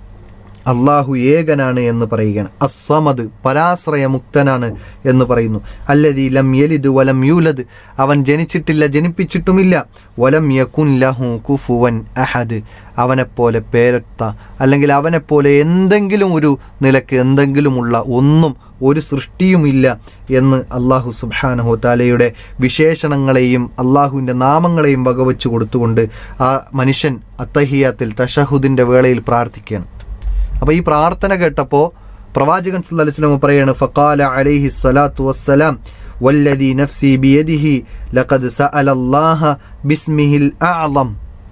S5: അള്ളാഹു ഏകനാണ് എന്ന് പറയുകയാണ് അസ്സമദ് പരാശ്രയമുക്തനാണ് എന്ന് പറയുന്നു അല്ലതി ലം യലിദ് വലം യൂലദ് അവൻ ജനിച്ചിട്ടില്ല ജനിപ്പിച്ചിട്ടുമില്ല വലം യകുൻ ലഹു കുഫുവൻ അഹദ് അവനെപ്പോലെ പേരൊത്ത അല്ലെങ്കിൽ അവനെപ്പോലെ എന്തെങ്കിലും ഒരു നിലക്ക് എന്തെങ്കിലുമുള്ള ഒന്നും ഒരു സൃഷ്ടിയുമില്ല എന്ന് അള്ളാഹു സുബാനഹു താലയുടെ വിശേഷണങ്ങളെയും അള്ളാഹുവിൻ്റെ നാമങ്ങളെയും വകവെച്ച് കൊടുത്തുകൊണ്ട് ആ മനുഷ്യൻ അത്തഹിയാത്തിൽ തഷഹുദിൻ്റെ വേളയിൽ പ്രാർത്ഥിക്കുകയാണ് അപ്പോൾ ഈ പ്രാർത്ഥന കേട്ടപ്പോൾ പ്രവാചകൻ സല്ലല്ലാഹു അലൈഹി വസല്ലം പറയാണ് ഫഖാല അലൈഹി സ്വലാത്തു വസ്സലാം വല്ലദി നഫ്സി ബിയദിഹി ലഖദ് സഅലല്ലാഹ ബിസ്മിഹിൽ അഅളം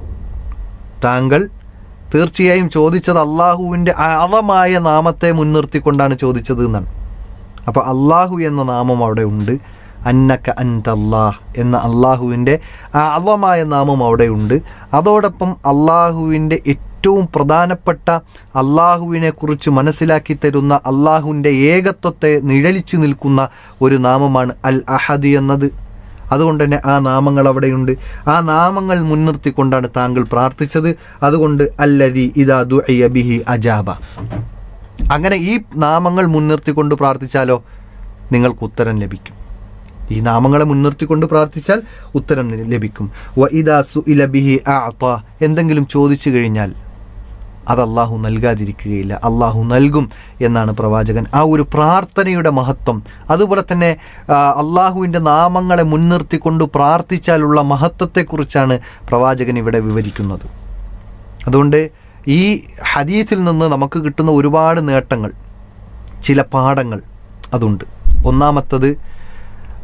S5: താങ്കൾ തീർച്ചയായും ചോദിച്ചത് അള്ളാഹുവിൻ്റെ അളമായ നാമത്തെ മുൻനിർത്തിക്കൊണ്ടാണ് ചോദിച്ചത് എന്നാണ് അപ്പോൾ അള്ളാഹു എന്ന നാമം അവിടെ ഉണ്ട് അന്നക്ക അൻതല്ലാഹ് എന്ന അള്ളാഹുവിൻ്റെ അളമായ നാമം അവിടെ ഉണ്ട് അതോടൊപ്പം അള്ളാഹുവിൻ്റെ ഏറ്റവും പ്രധാനപ്പെട്ട അള്ളാഹുവിനെ കുറിച്ച് മനസ്സിലാക്കി തരുന്ന അള്ളാഹുവിൻ്റെ ഏകത്വത്തെ നിഴലിച്ചു നിൽക്കുന്ന ഒരു നാമമാണ് അൽ അഹദ് എന്നത് അതുകൊണ്ട് തന്നെ ആ നാമങ്ങൾ അവിടെയുണ്ട് ആ നാമങ്ങൾ മുൻനിർത്തിക്കൊണ്ടാണ് താങ്കൾ പ്രാർത്ഥിച്ചത് അതുകൊണ്ട് അല്ലതി ഇതാ ദുഅയ ബിഹി അജാബ അങ്ങനെ ഈ നാമങ്ങൾ മുൻനിർത്തിക്കൊണ്ട് പ്രാർത്ഥിച്ചാലോ നിങ്ങൾക്ക് ഉത്തരം ലഭിക്കും ഈ നാമങ്ങളെ മുൻനിർത്തിക്കൊണ്ട് പ്രാർത്ഥിച്ചാൽ ഉത്തരം നി- ലഭിക്കും വ ഇദാ സുഇല ബിഹി അഅത എന്തെങ്കിലും ചോദിച്ചു കഴിഞ്ഞാൽ അത് അള്ളാഹു നൽകാതിരിക്കുകയില്ല അള്ളാഹു നൽകും എന്നാണ് പ്രവാചകൻ ആ ഒരു പ്രാർത്ഥനയുടെ മഹത്വം അതുപോലെ തന്നെ ആ, അള്ളാഹുവിൻ്റെ നാമങ്ങളെ മുൻനിർത്തിക്കൊണ്ട് പ്രാർത്ഥിച്ചാലുള്ള മഹത്വത്തെക്കുറിച്ചാണ് പ്രവാചകൻ ഇവിടെ വിവരിക്കുന്നത് അതുകൊണ്ട് ഈ ഹദീസിൽ നിന്ന് നമുക്ക് കിട്ടുന്ന ഒരുപാട് നേട്ടങ്ങൾ ചില പാഠങ്ങൾ അതുണ്ട് ഒന്നാമത്തത്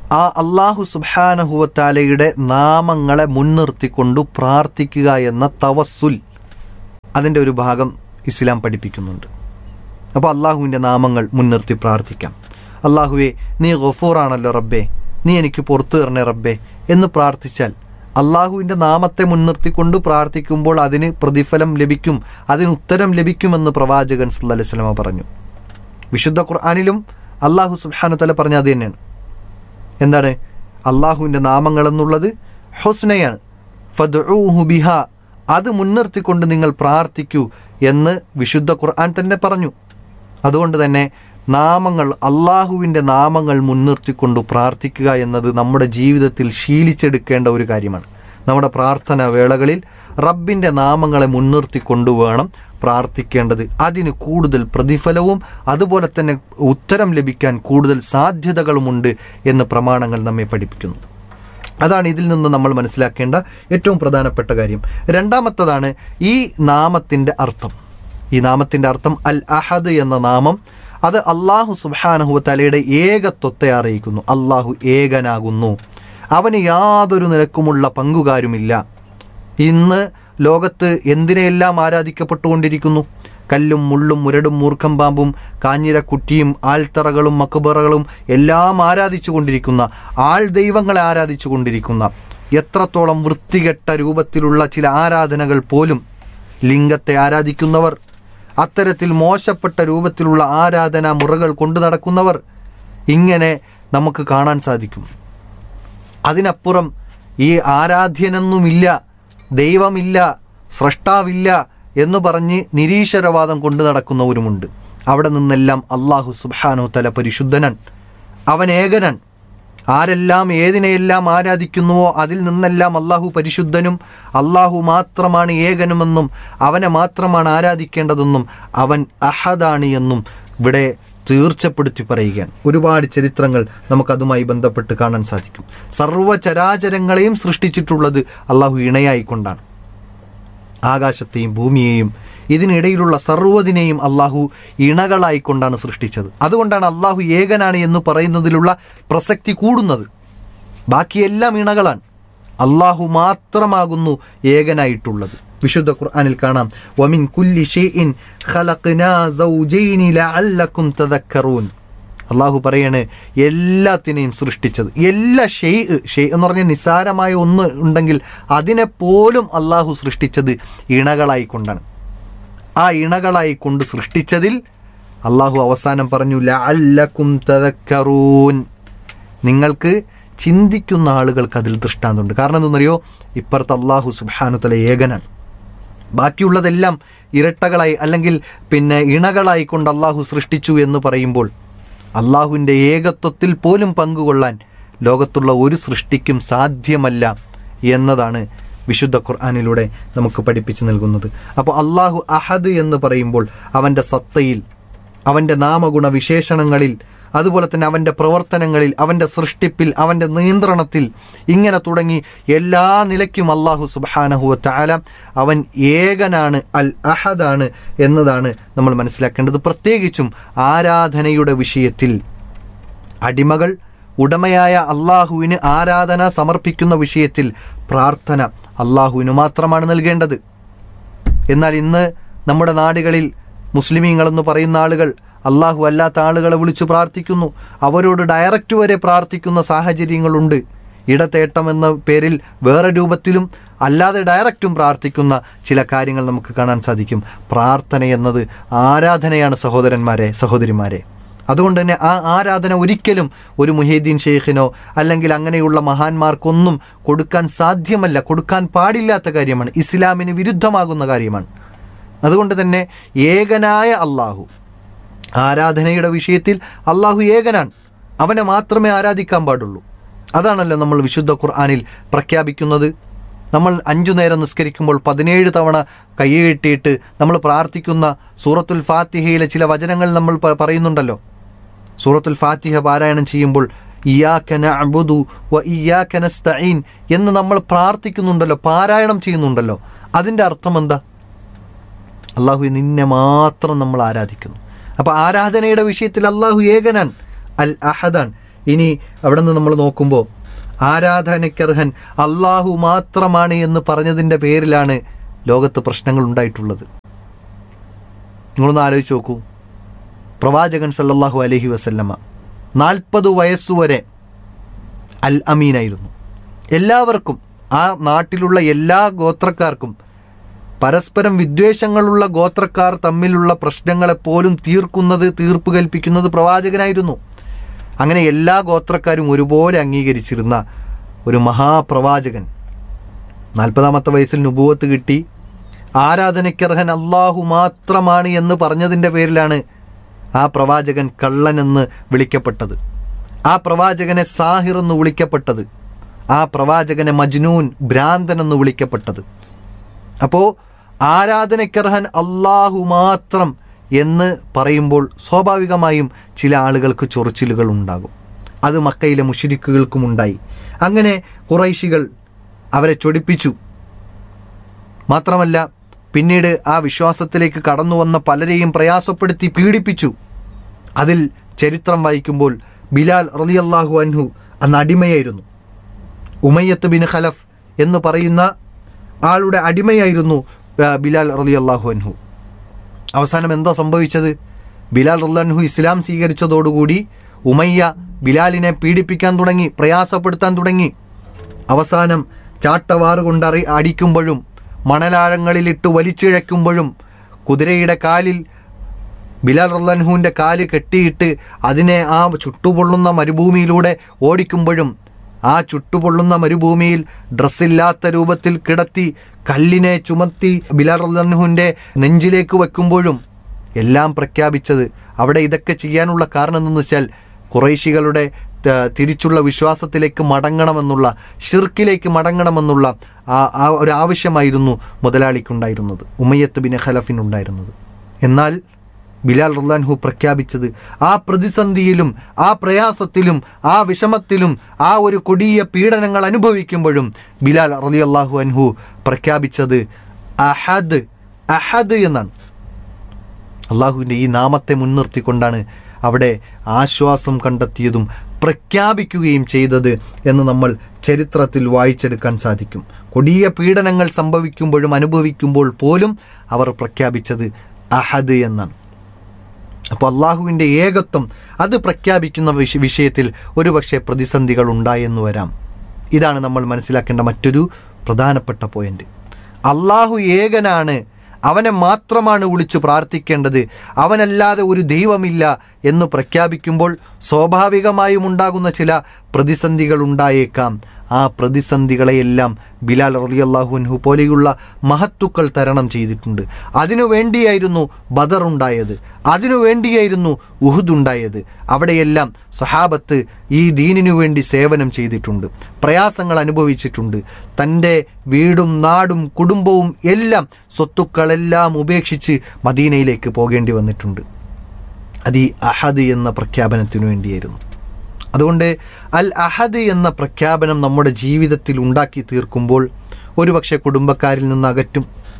S5: ആ അള്ളാഹു സുബാനഹുവത്താലയുടെ നാമങ്ങളെ മുൻനിർത്തിക്കൊണ്ടു പ്രാർത്ഥിക്കുക എന്ന തവസുൽ അതിൻ്റെ ഒരു ഭാഗം ഇസ്ലാം പഠിപ്പിക്കുന്നുണ്ട് അപ്പോൾ അള്ളാഹുവിൻ്റെ നാമങ്ങൾ മുൻനിർത്തി പ്രാർത്ഥിക്കാം അള്ളാഹുവെ നീ ഗഫൂറാണല്ലോ റബ്ബേ നീ എനിക്ക് പുറത്തു തരണേ റബ്ബേ എന്ന് പ്രാർത്ഥിച്ചാൽ അള്ളാഹുവിൻ്റെ നാമത്തെ മുൻനിർത്തിക്കൊണ്ട് പ്രാർത്ഥിക്കുമ്പോൾ അതിന് പ്രതിഫലം ലഭിക്കും അതിന് ഉത്തരം ലഭിക്കുമെന്ന് പ്രവാചകൻ സല്ലല്ലാഹു അലൈഹി വസല്ലമ പറഞ്ഞു വിശുദ്ധ ഖുർആാനിലും അള്ളാഹു സുബ്ഹാനഹു തആല പറഞ്ഞ അത് തന്നെയാണ് എന്താണ് അള്ളാഹുവിൻ്റെ നാമങ്ങൾ എന്നുള്ളത് ഹുസ്നയാണ് ഫദ്ഊഹു ബിഹ അത് മുൻനിർത്തിക്കൊണ്ട് നിങ്ങൾ പ്രാർത്ഥിക്കൂ എന്ന് വിശുദ്ധ ഖുർആൻ തന്നെ പറഞ്ഞു അതുകൊണ്ട് തന്നെ നാമങ്ങൾ അള്ളാഹുവിൻ്റെ നാമങ്ങൾ മുൻനിർത്തിക്കൊണ്ട് പ്രാർത്ഥിക്കുക എന്നത് നമ്മുടെ ജീവിതത്തിൽ ശീലിച്ചെടുക്കേണ്ട ഒരു കാര്യമാണ് നമ്മുടെ പ്രാർത്ഥന വേളകളിൽ റബ്ബിൻ്റെ നാമങ്ങളെ മുൻനിർത്തിക്കൊണ്ട് വേണം പ്രാർത്ഥിക്കേണ്ടത് അതിന് കൂടുതൽ പ്രതിഫലവും അതുപോലെ തന്നെ ഉത്തരം ലഭിക്കാൻ കൂടുതൽ സാധ്യതകളുമുണ്ട് എന്ന് പ്രമാണങ്ങൾ നമ്മെ പഠിപ്പിക്കുന്നു അതാണ് ഇതിൽ നിന്ന് നമ്മൾ മനസ്സിലാക്കേണ്ട ഏറ്റവും പ്രധാനപ്പെട്ട കാര്യം രണ്ടാമത്തതാണ് ഈ നാമത്തിൻ്റെ അർത്ഥം ഈ നാമത്തിൻ്റെ അർത്ഥം അൽ അഹദ് എന്ന നാമം അത് അള്ളാഹു സുബാനഹു തലയുടെ ഏകത്വത്തെ അറിയിക്കുന്നു അള്ളാഹു ഏകനാകുന്നു അവന് യാതൊരു നിലക്കുമുള്ള പങ്കുകാരുമില്ല ഇന്ന് ലോകത്ത് എന്തിനെയെല്ലാം ആരാധിക്കപ്പെട്ടുകൊണ്ടിരിക്കുന്നു കല്ലും മുള്ളും മുരടും മൂർഖം പാമ്പും കാഞ്ഞിരക്കുറ്റിയും ആൽത്തറകളും മക്കുബറകളും എല്ലാം ആരാധിച്ചു കൊണ്ടിരിക്കുന്ന ആൾ ദൈവങ്ങളെ ആരാധിച്ചു കൊണ്ടിരിക്കുന്ന എത്രത്തോളം വൃത്തികെട്ട രൂപത്തിലുള്ള ചില ആരാധനകൾ പോലും ലിംഗത്തെ ആരാധിക്കുന്നവർ അത്തരത്തിൽ മോശപ്പെട്ട രൂപത്തിലുള്ള ആരാധനാ മുറകൾ കൊണ്ടു നടക്കുന്നവർ ഇങ്ങനെ നമുക്ക് കാണാൻ സാധിക്കും അതിനപ്പുറം ഈ ആരാധ്യനൊന്നുമില്ല ദൈവമില്ല സ്രഷ്ടാവില്ല എന്ന് പറഞ്ഞ് നിരീശ്വരവാദം കൊണ്ടു നടക്കുന്നവരുമുണ്ട് അവിടെ നിന്നെല്ലാം അള്ളാഹു സുബാനു തല പരിശുദ്ധനൻ അവൻ ഏകനൻ ആരെല്ലാം ഏതിനെയെല്ലാം ആരാധിക്കുന്നുവോ അതിൽ നിന്നെല്ലാം അള്ളാഹു പരിശുദ്ധനും അള്ളാഹു മാത്രമാണ് ഏകനുമെന്നും അവനെ മാത്രമാണ് ആരാധിക്കേണ്ടതെന്നും അവൻ അഹദാണ് എന്നും ഇവിടെ തീർച്ചപ്പെടുത്തി പറയുകയാണ് ഒരുപാട് ചരിത്രങ്ങൾ നമുക്കതുമായി ബന്ധപ്പെട്ട് കാണാൻ സാധിക്കും സർവ്വചരാചരങ്ങളെയും സൃഷ്ടിച്ചിട്ടുള്ളത് അള്ളാഹു ഇണയായിക്കൊണ്ടാണ് ആകാശത്തെയും ഭൂമിയെയും ഇതിനിടയിലുള്ള സർവ്വതിനെയും അള്ളാഹു ഇണകളായിക്കൊണ്ടാണ് സൃഷ്ടിച്ചത് അതുകൊണ്ടാണ് അള്ളാഹു ഏകനാണ് എന്ന് പറയുന്നതിലുള്ള പ്രസക്തി കൂടുന്നത് ബാക്കിയെല്ലാം ഇണകളാണ് അള്ളാഹു മാത്രമാകുന്നു ഏകനായിട്ടുള്ളത് വിശുദ്ധ ഖുർആനിൽ കാണാം വമിൻ കുല്ലി ഷെയ്ഇൻ ഖലഖ്നാ സൗജൈനി ലഅല്ലക്കും തദക്കറൂൻ അള്ളാഹു പറയാണ് എല്ലാത്തിനെയും സൃഷ്ടിച്ചത് എല്ലാ ഷെയ് ഷെയ് എന്ന് പറഞ്ഞാൽ നിസ്സാരമായ ഒന്ന് ഉണ്ടെങ്കിൽ അതിനെ പോലും അള്ളാഹു സൃഷ്ടിച്ചത് ഇണകളായിക്കൊണ്ടാണ് ആ ഇണകളായി കൊണ്ട് സൃഷ്ടിച്ചതിൽ അള്ളാഹു അവസാനം പറഞ്ഞു ലഅല്ലക്കും തദക്കറൂൻ നിങ്ങൾക്ക് ചിന്തിക്കുന്ന ആളുകൾക്ക് അതിൽ ദൃഷ്ടാന്തമുണ്ട് കാരണം എന്തെന്നറിയോ ഇപ്പുറത്ത് അള്ളാഹു സുബാനുത്തല ഏകനാണ് ബാക്കിയുള്ളതെല്ലാം ഇരട്ടകളായി അല്ലെങ്കിൽ പിന്നെ ഇണകളായി കൊണ്ട് അള്ളാഹു സൃഷ്ടിച്ചു എന്ന് പറയുമ്പോൾ അള്ളാഹുവിൻ്റെ ഏകത്വത്തിൽ പോലും പങ്കുകൊള്ളാൻ ലോകത്തുള്ള ഒരു സൃഷ്ടിക്കും സാധ്യമല്ല എന്നതാണ് വിശുദ്ധ ഖുർആാനിലൂടെ നമുക്ക് പഠിപ്പിച്ചു നൽകുന്നത് അപ്പോൾ അള്ളാഹു അഹദ് എന്ന് പറയുമ്പോൾ അവൻ്റെ സത്തയിൽ അവൻ്റെ നാമഗുണ വിശേഷണങ്ങളിൽ അതുപോലെ തന്നെ അവൻ്റെ പ്രവർത്തനങ്ങളിൽ അവൻ്റെ സൃഷ്ടിപ്പിൽ അവൻ്റെ നിയന്ത്രണത്തിൽ ഇങ്ങനെ തുടങ്ങി എല്ലാ നിലയ്ക്കും അള്ളാഹു സുബാനഹുവ താല അവൻ ഏകനാണ് അൽ അഹദാണ് എന്നതാണ് നമ്മൾ മനസ്സിലാക്കേണ്ടത് പ്രത്യേകിച്ചും ആരാധനയുടെ വിഷയത്തിൽ അടിമകൾ ഉടമയായ അള്ളാഹുവിന് ആരാധന സമർപ്പിക്കുന്ന വിഷയത്തിൽ പ്രാർത്ഥന അള്ളാഹുവിന് മാത്രമാണ് നൽകേണ്ടത് എന്നാൽ ഇന്ന് നമ്മുടെ നാടുകളിൽ മുസ്ലിമീങ്ങളെന്ന് പറയുന്ന ആളുകൾ അള്ളാഹു അല്ലാത്ത ആളുകളെ വിളിച്ചു പ്രാർത്ഥിക്കുന്നു അവരോട് ഡയറക്റ്റ് വരെ പ്രാർത്ഥിക്കുന്ന സാഹചര്യങ്ങളുണ്ട് ഇടതേട്ടം എന്ന പേരിൽ വേറെ രൂപത്തിലും അല്ലാതെ ഡയറക്റ്റും പ്രാർത്ഥിക്കുന്ന ചില കാര്യങ്ങൾ നമുക്ക് കാണാൻ സാധിക്കും പ്രാർത്ഥന എന്നത് ആരാധനയാണ് സഹോദരന്മാരെ സഹോദരിമാരെ അതുകൊണ്ട് തന്നെ ആ ആരാധന ഒരിക്കലും ഒരു മുഹീദ്ദീൻ ഷെയ്ഖിനോ അല്ലെങ്കിൽ അങ്ങനെയുള്ള മഹാന്മാർക്കൊന്നും കൊടുക്കാൻ സാധ്യമല്ല കൊടുക്കാൻ പാടില്ലാത്ത കാര്യമാണ് ഇസ്ലാമിന് വിരുദ്ധമാകുന്ന കാര്യമാണ് അതുകൊണ്ട് തന്നെ ഏകനായ അള്ളാഹു ആരാധനയുടെ വിഷയത്തിൽ അള്ളാഹു ഏകനാണ് അവനെ മാത്രമേ ആരാധിക്കാൻ പാടുള്ളൂ അതാണല്ലോ നമ്മൾ വിശുദ്ധ ഖുർആാനിൽ പ്രഖ്യാപിക്കുന്നത് നമ്മൾ അഞ്ചു നേരം നിസ്കരിക്കുമ്പോൾ പതിനേഴ് തവണ കൈകെട്ടിയിട്ട് നമ്മൾ പ്രാർത്ഥിക്കുന്ന സൂറത്തുൽ ഫാത്തിഹയിലെ ചില വചനങ്ങൾ നമ്മൾ പ- പറയുന്നുണ്ടല്ലോ സൂറത്തുൽ ഫാത്തിഹ പാരായണം ചെയ്യുമ്പോൾ ഇയാക്കന അബുദു വ ഇയാക്കന സ്തഈൻ എന്ന് നമ്മൾ പ്രാർത്ഥിക്കുന്നുണ്ടല്ലോ പാരായണം ചെയ്യുന്നുണ്ടല്ലോ അതിൻ്റെ അർത്ഥം എന്താ അള്ളാഹു നിന്നെ മാത്രം നമ്മൾ ആരാധിക്കുന്നു അപ്പോൾ ആരാധനയുടെ വിഷയത്തിൽ അള്ളാഹു ഏകനാൻ അൽ അഹദാൻ ഇനി അവിടെ നിന്ന് നമ്മൾ നോക്കുമ്പോൾ ആരാധനയ്ക്കർഹൻ അള്ളാഹു മാത്രമാണ് എന്ന് പറഞ്ഞതിൻ്റെ പേരിലാണ് ലോകത്ത് പ്രശ്നങ്ങൾ ഉണ്ടായിട്ടുള്ളത് നിങ്ങളൊന്ന് ആലോചിച്ച് നോക്കൂ പ്രവാചകൻ സല്ലല്ലാഹു അലൈഹി വസല്ലമ നാൽപ്പത് വയസ്സുവരെ അൽ അമീനായിരുന്നു എല്ലാവർക്കും ആ നാട്ടിലുള്ള എല്ലാ ഗോത്രക്കാർക്കും പരസ്പരം വിദ്വേഷങ്ങളുള്ള ഗോത്രക്കാർ തമ്മിലുള്ള പ്രശ്നങ്ങളെപ്പോലും തീർക്കുന്നത് തീർപ്പ് കൽപ്പിക്കുന്നത് പ്രവാചകനായിരുന്നു അങ്ങനെ എല്ലാ ഗോത്രക്കാരും ഒരുപോലെ അംഗീകരിച്ചിരുന്ന ഒരു മഹാപ്രവാചകൻ നാൽപ്പതാമത്തെ വയസ്സിൽ നുപൂവത്ത് കിട്ടി ആരാധനയ്ക്കർഹൻ അള്ളാഹു മാത്രമാണ് എന്ന് പറഞ്ഞതിൻ്റെ പേരിലാണ് ആ പ്രവാചകൻ കള്ളനെന്ന് വിളിക്കപ്പെട്ടത് ആ പ്രവാചകനെ സാഹിർ എന്ന് വിളിക്കപ്പെട്ടത് ആ പ്രവാചകനെ മജ്നൂൻ ഭ്രാന്തൻ എന്ന് വിളിക്കപ്പെട്ടത് അപ്പോൾ ആരാധനയ്ക്കർഹൻ അള്ളാഹു മാത്രം എന്ന് പറയുമ്പോൾ സ്വാഭാവികമായും ചില ആളുകൾക്ക് ചൊറിച്ചിലുകൾ ഉണ്ടാകും അത് മക്കയിലെ മുഷിരിക്കുകൾക്കും ഉണ്ടായി അങ്ങനെ കുറൈശികൾ അവരെ ചൊടിപ്പിച്ചു മാത്രമല്ല പിന്നീട് ആ വിശ്വാസത്തിലേക്ക് കടന്നു വന്ന പലരെയും പ്രയാസപ്പെടുത്തി പീഡിപ്പിച്ചു അതിൽ ചരിത്രം വായിക്കുമ്പോൾ ബിലാൽ റളിയല്ലാഹു അൻഹു അന്ന് അടിമയായിരുന്നു ഉമയ്യത്ത് ബിൻ ഖലഫ് എന്ന് പറയുന്ന ആളുടെ അടിമയായിരുന്നു ആ, ബിലാൽ റളിയല്ലാഹു അൻഹു അവസാനം എന്താ സംഭവിച്ചത് ബിലാൽ റല്ലാൻഹു ഇസ്ലാം സ്വീകരിച്ചതോടുകൂടി ഉമയ്യ ബിലാലിനെ പീഡിപ്പിക്കാൻ തുടങ്ങി പ്രയാസപ്പെടുത്താൻ തുടങ്ങി അവസാനം ചാട്ടവാറ് കൊണ്ടറി അടിക്കുമ്പോഴും മണലാഴങ്ങളിലിട്ട് വലിച്ചിഴയ്ക്കുമ്പോഴും കുതിരയുടെ കാലിൽ ബിലാൽ റല്ലാൻഹുവിൻ്റെ കാല് കെട്ടിയിട്ട് അതിനെ ആ ചുട്ടുപൊള്ളുന്ന മരുഭൂമിയിലൂടെ ഓടിക്കുമ്പോഴും ആ ചുട്ടുപൊള്ളുന്ന മരുഭൂമിയിൽ ഡ്രസ്സില്ലാത്ത രൂപത്തിൽ കിടത്തി കല്ലിനെ ചുമത്തി ബിലാൽ റല്ലാൻഹുവിൻ്റെ നെഞ്ചിലേക്ക് വെക്കുമ്പോഴും എല്ലാം പ്രഖ്യാപിച്ചത് അവിടെ ഇതൊക്കെ ചെയ്യാനുള്ള കാരണം എന്തെന്ന് വെച്ചാൽ കുറേശികളുടെ ത- തിരിച്ചുള്ള വിശ്വാസത്തിലേക്ക് മടങ്ങണമെന്നുള്ള ഷിർക്കിലേക്ക് മടങ്ങണമെന്നുള്ള ആ ആ ഒരു ആവശ്യമായിരുന്നു മുതലാളിക്കുണ്ടായിരുന്നത് ഉമയ്യത്ത് ബിൻ ഖലഫിനുണ്ടായിരുന്നത് എന്നാൽ ബിലാൽ റുല്ലാൻഹു പ്രഖ്യാപിച്ചത് ആ പ്രതിസന്ധിയിലും ആ പ്രയാസത്തിലും ആ വിഷമത്തിലും ആ ഒരു കൊടിയ പീഡനങ്ങൾ അനുഭവിക്കുമ്പോഴും ബിലാൽ റളിയല്ലാഹു അൻഹു പ്രഖ്യാപിച്ചത് അഹദ് അഹദ് എന്നാണ് അള്ളാഹുവിൻ്റെ ഈ നാമത്തെ മുൻനിർത്തിക്കൊണ്ടാണ് അവിടെ ആശ്വാസം കണ്ടെത്തിയതും പ്രഖ്യാപിക്കുകയും ചെയ്തത് എന്ന് നമ്മൾ ചരിത്രത്തിൽ വായിച്ചെടുക്കാൻ സാധിക്കും കൊടിയ പീഡനങ്ങൾ സംഭവിക്കുമ്പോഴും അനുഭവിക്കുമ്പോൾ പോലും അവർ പ്രഖ്യാപിച്ചത് അഹദ് എന്നാണ് അപ്പോൾ അള്ളാഹുവിൻ്റെ ഏകത്വം അത് പ്രഖ്യാപിക്കുന്ന വിഷ വിഷയത്തിൽ ഒരുപക്ഷെ പ്രതിസന്ധികൾ ഉണ്ടായെന്ന് വരാം ഇതാണ് നമ്മൾ മനസ്സിലാക്കേണ്ട മറ്റൊരു പ്രധാനപ്പെട്ട പോയിന്റ് അള്ളാഹു ഏകനാണ് അവനെ മാത്രമാണ് വിളിച്ചു പ്രാർത്ഥിക്കേണ്ടത് അവനല്ലാതെ ഒരു ദൈവമില്ല എന്ന് പ്രഖ്യാപിക്കുമ്പോൾ സ്വാഭാവികമായും ഉണ്ടാകുന്ന ചില പ്രതിസന്ധികൾ ഉണ്ടായേക്കാം ആ പ്രതിസന്ധികളെയെല്ലാം ബിലാൽ റളിയല്ലാഹുൻഹു പോലെയുള്ള മഹത്തുക്കൾ തരണം ചെയ്തിട്ടുണ്ട് അതിനു വേണ്ടിയായിരുന്നു ബദർ ഉണ്ടായത് അതിനു വേണ്ടിയായിരുന്നു ഉഹുദ് ഉണ്ടായത് അവിടെയെല്ലാം സഹാബത്ത് ഈ ദീനിനു വേണ്ടി സേവനം ചെയ്തിട്ടുണ്ട് പ്രയാസങ്ങൾ അനുഭവിച്ചിട്ടുണ്ട് തൻ്റെ വീടും നാടും കുടുംബവും എല്ലാം സ്വത്തുക്കളെല്ലാം ഉപേക്ഷിച്ച് മദീനയിലേക്ക് പോകേണ്ടി വന്നിട്ടുണ്ട് അത് ഈ അഹദ് എന്ന പ്രഖ്യാപനത്തിനു വേണ്ടിയായിരുന്നു അതുകൊണ്ട് അൽ അഹദ് എന്ന പ്രഖ്യാപനം നമ്മുടെ ജീവിതത്തിൽ ഉണ്ടാക്കി തീർക്കുമ്പോൾ ഒരുപക്ഷെ കുടുംബക്കാരിൽ നിന്ന് അകറ്റും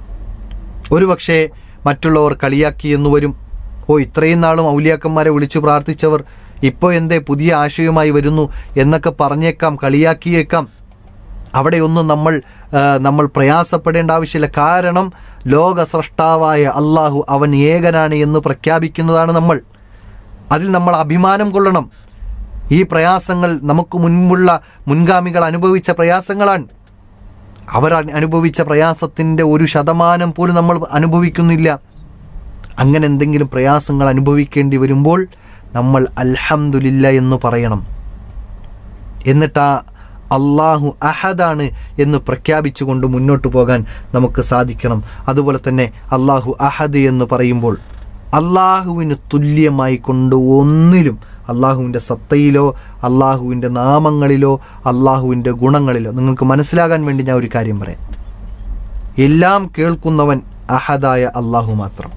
S5: ഒരുപക്ഷെ മറ്റുള്ളവർ കളിയാക്കി എന്ന് വരും ഓ ഇത്രയും നാളും ഔലിയാക്കന്മാരെ വിളിച്ചു പ്രാർത്ഥിച്ചവർ ഇപ്പോൾ എന്തേ പുതിയ ആശയവുമായി വരുന്നു എന്നൊക്കെ പറഞ്ഞേക്കാം കളിയാക്കിയേക്കാം അവിടെയൊന്നും നമ്മൾ ആ, നമ്മൾ പ്രയാസപ്പെടേണ്ട ആവശ്യമില്ല കാരണം ലോക സ്രഷ്ടാവായ അള്ളാഹു അവൻ ഏകനാണ് എന്ന് പ്രഖ്യാപിക്കുന്നതാണ് നമ്മൾ അതിൽ നമ്മൾ അഭിമാനം കൊള്ളണം ഈ പ്രയാസങ്ങൾ നമുക്ക് മുൻപുള്ള മുൻഗാമികൾ അനുഭവിച്ച പ്രയാസങ്ങളാണ് അവർ അ- അനുഭവിച്ച പ്രയാസത്തിൻ്റെ ഒരു ശതമാനം പോലും നമ്മൾ അനുഭവിക്കുന്നില്ല അങ്ങനെ എന്തെങ്കിലും പ്രയാസങ്ങൾ അനുഭവിക്കേണ്ടി വരുമ്പോൾ നമ്മൾ അൽഹംദുലില്ല എന്ന് പറയണം എന്നിട്ട് ആ അള്ളാഹു അഹദാണ് എന്ന് പ്രഖ്യാപിച്ചുകൊണ്ട് മുന്നോട്ട് പോകാൻ നമുക്ക് സാധിക്കണം അതുപോലെ തന്നെ അള്ളാഹു അഹദ് എന്ന് പറയുമ്പോൾ അള്ളാഹുവിന് തുല്യമായി കൊണ്ട് ഒന്നിലും അള്ളാഹുവിൻ്റെ സത്തയിലോ അള്ളാഹുവിൻ്റെ നാമങ്ങളിലോ അള്ളാഹുവിൻ്റെ ഗുണങ്ങളിലോ നിങ്ങൾക്ക് മനസ്സിലാകാൻ വേണ്ടി ഞാൻ ഒരു കാര്യം പറയാം എല്ലാം കേൾക്കുന്നവൻ അഹദായ അള്ളാഹു മാത്രം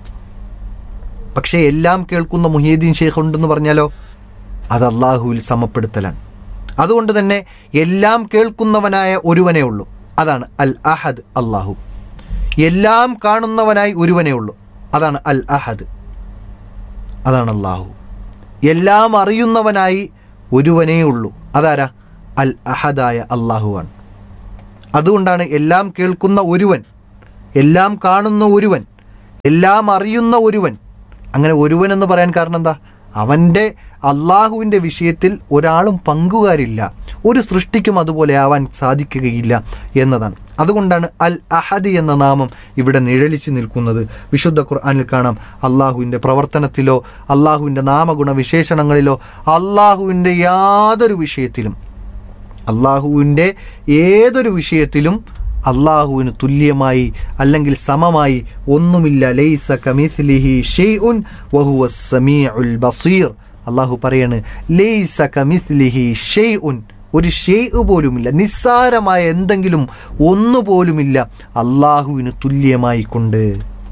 S5: പക്ഷേ എല്ലാം കേൾക്കുന്ന മുഹീദ്ദീൻ ഷെയ്ഖ് ഉണ്ടെന്ന് പറഞ്ഞാലോ അത് അള്ളാഹുവിൽ സമപ്പെടുത്തലാണ് അതുകൊണ്ട് തന്നെ എല്ലാം കേൾക്കുന്നവനായ ഒരുവനേ ഉള്ളൂ അതാണ് അൽ അഹദ് അള്ളാഹു എല്ലാം കാണുന്നവനായി ഒരുവനേ ഉള്ളൂ അതാണ് അൽ അഹദ് അതാണ് അള്ളാഹു എല്ലാം അറിയുന്നവനായി ഒരുവനേ ഉള്ളൂ അതാരാ അൽ അഹദായ അള്ളാഹുവാണ് അതുകൊണ്ടാണ് എല്ലാം കേൾക്കുന്ന ഒരുവൻ എല്ലാം കാണുന്ന ഒരുവൻ എല്ലാം അറിയുന്ന ഒരുവൻ അങ്ങനെ ഒരുവൻ എന്ന് പറയാൻ കാരണം എന്താ അവൻ്റെ അള്ളാഹുവിൻ്റെ വിഷയത്തിൽ ഒരാളും പങ്കുകാരില്ല ഒരു സൃഷ്ടിക്കും അതുപോലെ ആവാൻ സാധിക്കുകയില്ല എന്നതാണ് അതുകൊണ്ടാണ് അൽ അഹദ് എന്ന നാമം ഇവിടെ നിഴലിച്ച് നിൽക്കുന്നത് വിശുദ്ധ ഖുർആനിൽ കാണാം അള്ളാഹുവിൻ്റെ പ്രവർത്തനത്തിലോ അള്ളാഹുവിൻ്റെ നാമഗുണ വിശേഷണങ്ങളിലോ അള്ളാഹുവിൻ്റെ യാതൊരു വിഷയത്തിലും അള്ളാഹുവിൻ്റെ ഏതൊരു വിഷയത്തിലും അള്ളാഹുവിന് തുല്യമായി അല്ലെങ്കിൽ സമമായി ഒന്നുമില്ല ലൈസ കമിസ്ലിഹി ഷെയ്ഉൻ വഹുവ സമീഉൽ ബസീർ അള്ളാഹു പറയാണ് ലൈസ കമിസ്ലിഹി ഷെയ്ഉൻ ഒരു ഷെയ്ഖ് പോലുമില്ല നിസ്സാരമായ എന്തെങ്കിലും ഒന്നുപോലുമില്ല അള്ളാഹുവിന് തുല്യമായി കൊണ്ട്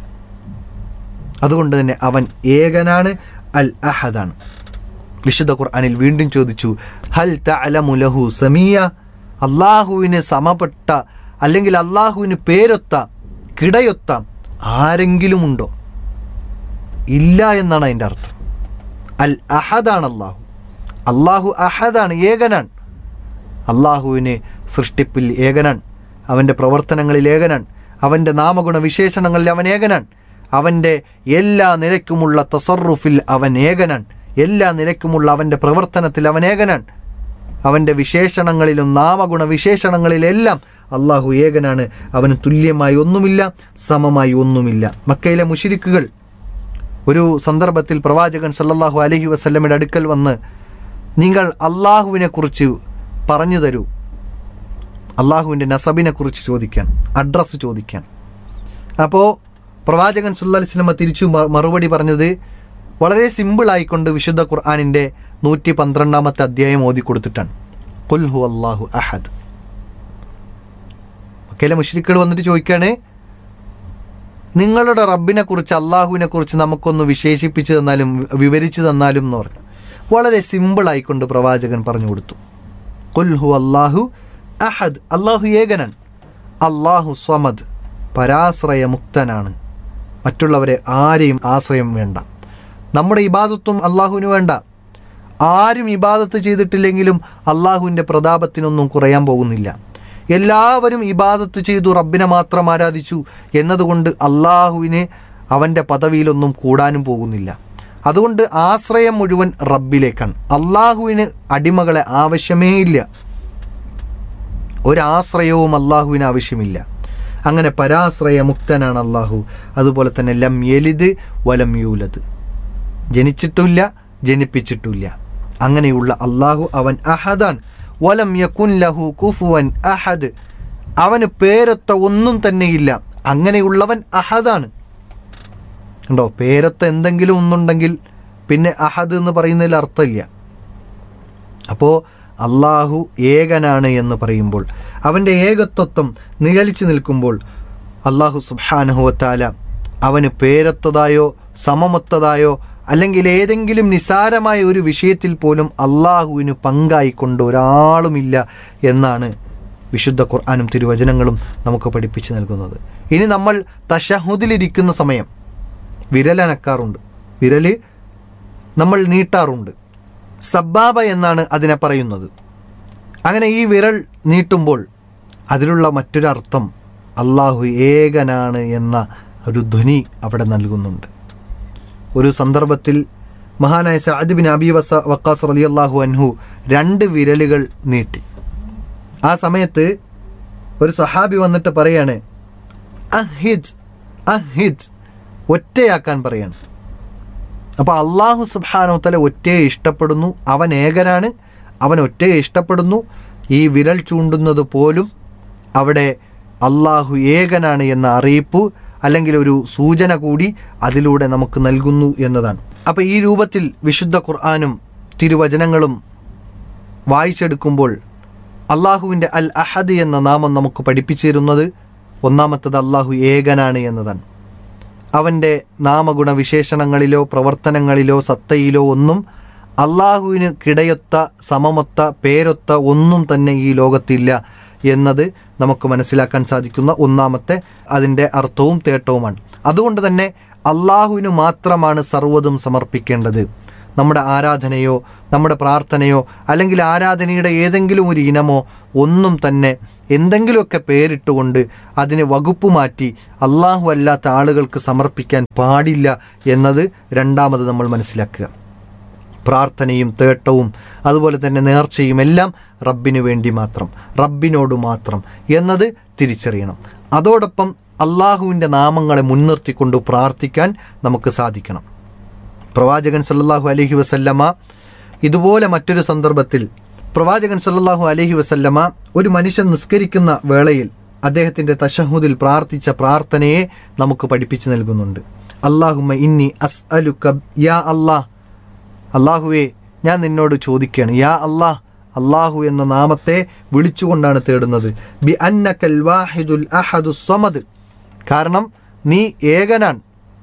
S5: അതുകൊണ്ട് തന്നെ അവൻ ഏകനാണ് അൽ അഹദാണ് വിശുദ്ധ ഖുർആനിൽ വീണ്ടും ചോദിച്ചു ഹൽ തഅലമു ലഹു സമീയ അള്ളാഹുവിന് സമപ്പെട്ട അല്ലെങ്കിൽ അള്ളാഹുവിന് പേരൊത്ത കിടയൊത്ത ആരെങ്കിലും ഉണ്ടോ ഇല്ല എന്നാണ് അതിൻ്റെ അർത്ഥം അൽ അഹദാണ് അള്ളാഹു അള്ളാഹു അഹദാണ് ഏകനാണ് അള്ളാഹുവിന് സൃഷ്ടിപ്പിൽ ഏകനാണ് അവൻ്റെ പ്രവർത്തനങ്ങളിൽ ഏകനാണ് അവൻ്റെ നാമഗുണ വിശേഷണങ്ങളിൽ അവൻ ഏകനാണ് അവൻ്റെ എല്ലാ നിലയ്ക്കുമുള്ള തസറുഫിൽ അവൻ ഏകനാണ് എല്ലാ നിലയ്ക്കുമുള്ള അവൻ്റെ പ്രവർത്തനത്തിൽ അവൻ ഏകനാണ് അവൻ്റെ വിശേഷണങ്ങളിലും നാമഗുണ വിശേഷണങ്ങളിലെല്ലാം അള്ളാഹു ഏകനാണ് അവന് തുല്യമായി ഒന്നുമില്ല സമമായി ഒന്നുമില്ല മക്കയിലെ മുഷിരിക്കുകൾ ഒരു സന്ദർഭത്തിൽ പ്രവാചകൻ സല്ലല്ലാഹു അലഹി വസല്ലമയുടെ അടുക്കൽ വന്ന് നിങ്ങൾ അള്ളാഹുവിനെ കുറിച്ച് പറഞ്ഞു തരൂ അള്ളാഹുവിൻ്റെ നസബിനെ കുറിച്ച് ചോദിക്കാൻ അഡ്രസ്സ് ചോദിക്കാൻ അപ്പോൾ പ്രവാചകൻ സുല്ലാ വസ്ലമ തിരിച്ചു മ- മറുപടി പറഞ്ഞത് വളരെ സിമ്പിളായിക്കൊണ്ട് വിശുദ്ധ ഖുർആാനിൻ്റെ നൂറ്റി പന്ത്രണ്ടാമത്തെ അധ്യായം ഓതി കൊടുത്തിട്ടാണ് കുൽഹു അള്ളാഹു അഹദ് ഒക്കെയിലെ മുഷ്രിക്കുകൾ വന്നിട്ട് ചോദിക്കുകയാണ് നിങ്ങളുടെ റബ്ബിനെ കുറിച്ച് അള്ളാഹുവിനെ കുറിച്ച് നമുക്കൊന്ന് വിശേഷിപ്പിച്ച് തന്നാലും വി- വിവരിച്ചു തന്നാലും എന്ന് പറഞ്ഞു വളരെ സിമ്പിളായിക്കൊണ്ട് പ്രവാചകൻ പറഞ്ഞു കൊടുത്തു കുൽഹു അള്ളാഹു അഹദ് അള്ളാഹു ഏകനാണ് അള്ളാഹു സ്വമദ് പരാശ്രയമുക്തനാണ് മറ്റുള്ളവരെ ആരെയും ആശ്രയം വേണ്ട നമ്മുടെ ഇബാദത്തും അള്ളാഹുവിന് വേണ്ട ആരും ഇബാദത്ത് ചെയ്തിട്ടില്ലെങ്കിലും അള്ളാഹുവിൻ്റെ പ്രതാപത്തിനൊന്നും കുറയാൻ പോകുന്നില്ല എല്ലാവരും ഇബാദത്ത് ചെയ്തു റബ്ബിനെ മാത്രം ആരാധിച്ചു എന്നതുകൊണ്ട് അള്ളാഹുവിന് അവൻ്റെ പദവിയിലൊന്നും കൂടാനും പോകുന്നില്ല അതുകൊണ്ട് ആശ്രയം മുഴുവൻ റബ്ബിലേക്കാണ് അള്ളാഹുവിന് അടിമകളെ ആവശ്യമേ ഇല്ല ഒരാശ്രയവും അള്ളാഹുവിന് ആവശ്യമില്ല അങ്ങനെ പരാശ്രയ മുക്തനാണ് അള്ളാഹു അതുപോലെ തന്നെ ലം യലിദ് വലം യൂലത് ജനിച്ചിട്ടില്ല ജനിപ്പിച്ചിട്ടില്ല അങ്ങനെയുള്ള അള്ളാഹു അവൻ അഹദാൻ വലം യക്കുൻ ലഹു കുഫുവൻ അഹദ് അവന് പേരൊത്ത ഒന്നും തന്നെയില്ല അങ്ങനെയുള്ളവൻ അഹദാണ് ഉണ്ടോ പേരൊത്ത എന്തെങ്കിലും ഒന്നുണ്ടെങ്കിൽ പിന്നെ അഹദ് എന്ന് പറയുന്നതിൽ അർത്ഥമില്ല അപ്പോൾ അള്ളാഹു ഏകനാണ് എന്ന് പറയുമ്പോൾ അവൻ്റെ ഏകത്വത്വം നിഴലിച്ചു നിൽക്കുമ്പോൾ അള്ളാഹു സുബാനഹുവത്താല അവന് പേരൊത്തതായോ സമമൊത്തതായോ അല്ലെങ്കിൽ ഏതെങ്കിലും നിസാരമായ ഒരു വിഷയത്തിൽ പോലും അള്ളാഹുവിന് പങ്കായിക്കൊണ്ട് ഒരാളുമില്ല എന്നാണ് വിശുദ്ധ ഖുർആാനും തിരുവചനങ്ങളും നമുക്ക് പഠിപ്പിച്ചു നൽകുന്നത് ഇനി നമ്മൾ തഷഹുദിലിരിക്കുന്ന സമയം വിരലനക്കാറുണ്ട് വിരല് നമ്മൾ നീട്ടാറുണ്ട് സബ്ബാബ എന്നാണ് അതിനെ പറയുന്നത് അങ്ങനെ ഈ വിരൽ നീട്ടുമ്പോൾ അതിലുള്ള മറ്റൊരർത്ഥം അള്ളാഹു ഏകനാണ് എന്ന ഒരു ധ്വനി അവിടെ നൽകുന്നുണ്ട് ഒരു സന്ദർഭത്തിൽ മഹാനായ സഅദ് ബിൻ അബി വസ വക്കാസ് റലി അള്ളാഹു അൻഹു രണ്ട് വിരലുകൾ നീട്ടി ആ സമയത്ത് ഒരു സഹാബി വന്നിട്ട് പറയാണ് അഹിദ് അഹിദ് ഒറ്റയാക്കാൻ പറയാണ് അപ്പോൾ അള്ളാഹു സുബാനോത്തല ഒറ്റയെ ഇഷ്ടപ്പെടുന്നു അവൻ ഏകനാണ് അവൻ ഒറ്റയെ ഇഷ്ടപ്പെടുന്നു ഈ വിരൽ ചൂണ്ടുന്നത് പോലും അവിടെ അള്ളാഹു ഏകനാണ് എന്ന അറിയിപ്പ് അല്ലെങ്കിൽ ഒരു സൂചന കൂടി അതിലൂടെ നമുക്ക് നൽകുന്നു എന്നതാണ് അപ്പോൾ ഈ രൂപത്തിൽ വിശുദ്ധ ഖുർആാനും തിരുവചനങ്ങളും വായിച്ചെടുക്കുമ്പോൾ അള്ളാഹുവിൻ്റെ അൽ അഹദ് എന്ന നാമം നമുക്ക് പഠിപ്പിച്ചിരുന്നത് ഒന്നാമത്തത് അള്ളാഹു ഏകനാണ് എന്നതാണ് അവൻ്റെ നാമഗുണ വിശേഷണങ്ങളിലോ പ്രവർത്തനങ്ങളിലോ സത്തയിലോ ഒന്നും അള്ളാഹുവിന് കിടയൊത്ത സമമൊത്ത പേരൊത്ത ഒന്നും തന്നെ ഈ ലോകത്തില്ല എന്നത് നമുക്ക് മനസ്സിലാക്കാൻ സാധിക്കുന്ന ഒന്നാമത്തെ അതിൻ്റെ അർത്ഥവും തേട്ടവുമാണ് അതുകൊണ്ട് തന്നെ അള്ളാഹുവിന് മാത്രമാണ് സർവ്വതും സമർപ്പിക്കേണ്ടത് നമ്മുടെ ആരാധനയോ നമ്മുടെ പ്രാർത്ഥനയോ അല്ലെങ്കിൽ ആരാധനയുടെ ഏതെങ്കിലും ഒരു ഇനമോ ഒന്നും തന്നെ എന്തെങ്കിലുമൊക്കെ പേരിട്ടുകൊണ്ട് അതിനെ വകുപ്പ് മാറ്റി അള്ളാഹു അല്ലാത്ത ആളുകൾക്ക് സമർപ്പിക്കാൻ പാടില്ല എന്നത് രണ്ടാമത് നമ്മൾ മനസ്സിലാക്കുക പ്രാർത്ഥനയും തേട്ടവും അതുപോലെ തന്നെ നേർച്ചയും എല്ലാം റബ്ബിനു വേണ്ടി മാത്രം റബ്ബിനോട് മാത്രം എന്നത് തിരിച്ചറിയണം അതോടൊപ്പം അള്ളാഹുവിൻ്റെ നാമങ്ങളെ മുൻനിർത്തിക്കൊണ്ട് പ്രാർത്ഥിക്കാൻ നമുക്ക് സാധിക്കണം പ്രവാചകൻ സല്ലല്ലാഹു അലൈഹി വസല്ലമ ഇതുപോലെ മറ്റൊരു സന്ദർഭത്തിൽ പ്രവാചകൻ സല്ലല്ലാഹു അലൈഹി വസല്ലമ ഒരു മനുഷ്യൻ നിസ്കരിക്കുന്ന വേളയിൽ അദ്ദേഹത്തിൻ്റെ തശഹുദിൽ പ്രാർത്ഥിച്ച പ്രാർത്ഥനയെ നമുക്ക് പഠിപ്പിച്ചു നൽകുന്നുണ്ട് അള്ളാഹുമ്മ ഇന്നി അസ് അലുക്ക യാ അള്ളാഹ് അള്ളാഹുവെ ഞാൻ നിന്നോട് ചോദിക്കുകയാണ് യാ അള്ളാഹ് അള്ളാഹു എന്ന നാമത്തെ വിളിച്ചുകൊണ്ടാണ് തേടുന്നത് ബി അന്നക്കൽ വാഹിദുൽ അഹദു സമദ് കാരണം നീ ഏകനാണ്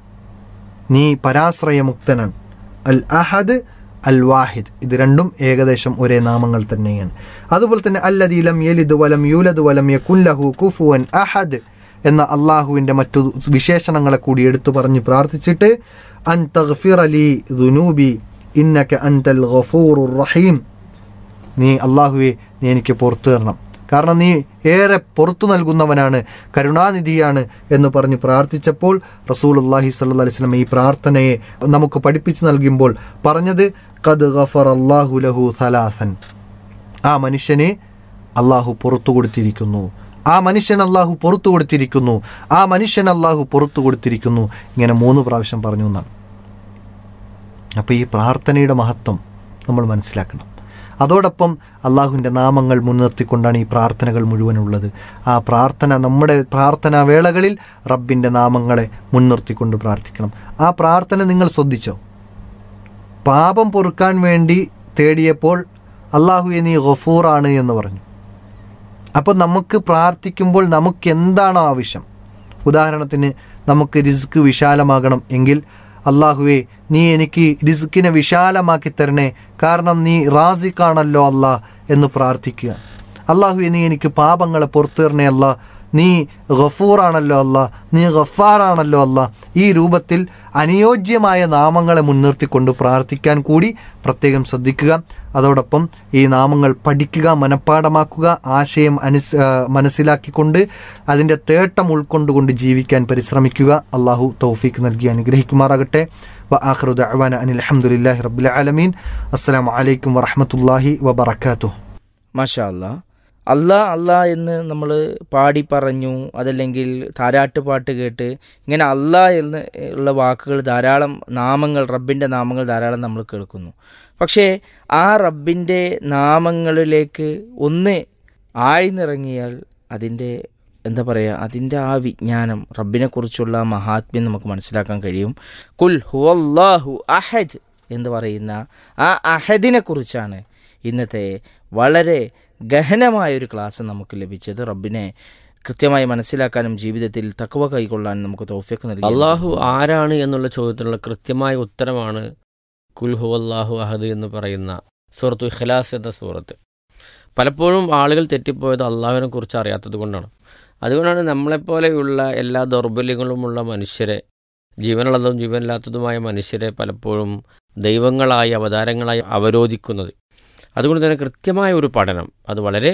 S5: നീ പരാശ്രയമുക്തനാണ് അൽ അഹദ് അൽ വാഹിദ് ഇത് രണ്ടും ഏകദേശം ഒരേ നാമങ്ങൾ തന്നെയാണ് അതുപോലെ തന്നെ അല്ലദീലം യലിദ് വലം യൂലദ് വലം യകുല്ലഹു കുഫുവൻ അഹദ് എന്ന അള്ളാഹുവിൻ്റെ മറ്റു വിശേഷണങ്ങളെ കൂടി എടുത്തു പറഞ്ഞ് പ്രാർത്ഥിച്ചിട്ട് അൻ തഗ്ഫിർ അലി ദുനൂബി ഇന്നക അൻതൽ ഗഫൂറുർ റഹീം നീ അള്ളാഹുവെ നീ എനിക്ക് പുറത്തു തരണം കാരണം നീ ഏറെ പുറത്തു നൽകുന്നവനാണ് കരുണാനിധിയാണ് എന്ന് പറഞ്ഞ് പ്രാർത്ഥിച്ചപ്പോൾ റസൂൽ അള്ളാഹി സല്ലു അലൈഹി സ്വലം ഈ പ്രാർത്ഥനയെ നമുക്ക് പഠിപ്പിച്ചു നൽകുമ്പോൾ പറഞ്ഞത് കത് ഗഫർ അള്ളാഹു ലഹു സലാസൻ ആ മനുഷ്യനെ അള്ളാഹു പുറത്തു കൊടുത്തിരിക്കുന്നു ആ മനുഷ്യൻ അള്ളാഹു പുറത്തു കൊടുത്തിരിക്കുന്നു ആ മനുഷ്യൻ അള്ളാഹു പുറത്തു കൊടുത്തിരിക്കുന്നു ഇങ്ങനെ മൂന്ന് പ്രാവശ്യം പറഞ്ഞു എന്നാണ് അപ്പോൾ ഈ പ്രാർത്ഥനയുടെ മഹത്വം നമ്മൾ മനസ്സിലാക്കണം അതോടൊപ്പം അള്ളാഹുവിൻ്റെ നാമങ്ങൾ മുൻനിർത്തിക്കൊണ്ടാണ് ഈ പ്രാർത്ഥനകൾ മുഴുവനുള്ളത് ആ പ്രാർത്ഥന നമ്മുടെ പ്രാർത്ഥനാ വേളകളിൽ റബ്ബിൻ്റെ നാമങ്ങളെ മുൻനിർത്തിക്കൊണ്ട് പ്രാർത്ഥിക്കണം ആ പ്രാർത്ഥന നിങ്ങൾ ശ്രദ്ധിച്ചോ പാപം പൊറുക്കാൻ വേണ്ടി തേടിയപ്പോൾ അള്ളാഹു നീ ഗഫൂറാണ് എന്ന് പറഞ്ഞു അപ്പോൾ നമുക്ക് പ്രാർത്ഥിക്കുമ്പോൾ നമുക്ക് എന്താണോ ആവശ്യം ഉദാഹരണത്തിന് നമുക്ക് റിസ്ക് വിശാലമാകണം എങ്കിൽ അള്ളാഹുവേ നീ എനിക്ക് റിസ്ക്കിനെ വിശാലമാക്കി തരണേ കാരണം നീ റാസിക്കാണല്ലോ അല്ലാ എന്ന് പ്രാർത്ഥിക്കുക അള്ളാഹുവെ നീ എനിക്ക് പാപങ്ങളെ പുറത്തു തരണേ അല്ല നീ ഗഫൂറാണല്ലോ അല്ല നീ ഗഫാറാണല്ലോ അല്ല ഈ രൂപത്തിൽ അനുയോജ്യമായ നാമങ്ങളെ മുൻനിർത്തിക്കൊണ്ട് പ്രാർത്ഥിക്കാൻ കൂടി പ്രത്യേകം ശ്രദ്ധിക്കുക അതോടൊപ്പം ഈ നാമങ്ങൾ പഠിക്കുക മനഃപ്പാടമാക്കുക ആശയം അനുസ് ആ, മനസ്സിലാക്കിക്കൊണ്ട് അതിൻ്റെ തേട്ടം ഉൾക്കൊണ്ടുകൊണ്ട് ജീവിക്കാൻ പരിശ്രമിക്കുക അള്ളാഹു തൗഫീക്ക് നൽകി അനുഗ്രഹിക്കുമാറാകട്ടെ വ ആഖിറു ദഅ്വാന അനിൽ അൽഹംദുലില്ലാഹി റബ്ബിൽ ആലമീൻ അസ്സലാമു അലൈക്കും വറഹ്മത്തുള്ളാഹി വബറകാതുഹു
S3: മാഷാ അല്ലാ അല്ലാ അല്ലാ എന്ന് നമ്മൾ പാടി പറഞ്ഞു അതല്ലെങ്കിൽ താരാട്ട് പാട്ട് കേട്ട് ഇങ്ങനെ അല്ലാ എന്ന് ഉള്ള വാക്കുകൾ ധാരാളം നാമങ്ങൾ റബ്ബിൻ്റെ നാമങ്ങൾ ധാരാളം നമ്മൾ കേൾക്കുന്നു പക്ഷേ ആ റബ്ബിൻ്റെ നാമങ്ങളിലേക്ക് ഒന്ന് ആഴ്ന്നിറങ്ങിയാൽ അതിൻ്റെ എന്താ പറയുക അതിൻ്റെ ആ വിജ്ഞാനം റബ്ബിനെക്കുറിച്ചുള്ള ആ മഹാത്മ്യം നമുക്ക് മനസ്സിലാക്കാൻ കഴിയും കുൽ ഹുവല്ലാഹു അഹദ് എന്ന് പറയുന്ന ആ അഹദിനെ കുറിച്ചാണ് ഇന്നത്തെ വളരെ ഗഹനമായ ഒരു ക്ലാസ് നമുക്ക് ലഭിച്ചത് റബ്ബിനെ കൃത്യമായി മനസ്സിലാക്കാനും ജീവിതത്തിൽ തക്കവ കൈക്കൊള്ളാനും നമുക്ക് തോഫിയൊക്കെ നൽകി
S2: അള്ളാഹു ആരാണ് എന്നുള്ള ചോദ്യത്തിനുള്ള കൃത്യമായ ഉത്തരമാണ് കുൽഹു അള്ളാഹു അഹദ് എന്ന് പറയുന്ന സൂറത്തു ഇഖ്ലാസ് എന്ന സൂറത്ത് പലപ്പോഴും ആളുകൾ തെറ്റിപ്പോയത് അള്ളാഹുവിനെ കുറിച്ച് അറിയാത്തത് കൊണ്ടാണ് അതുകൊണ്ടാണ് നമ്മളെപ്പോലെയുള്ള എല്ലാ ദൗർബല്യങ്ങളുമുള്ള മനുഷ്യരെ ജീവനുള്ളതും ജീവനില്ലാത്തതുമായ മനുഷ്യരെ പലപ്പോഴും ദൈവങ്ങളായി അവതാരങ്ങളായി അവരോധിക്കുന്നത് അതുകൊണ്ട് തന്നെ കൃത്യമായ ഒരു പഠനം അത് വളരെ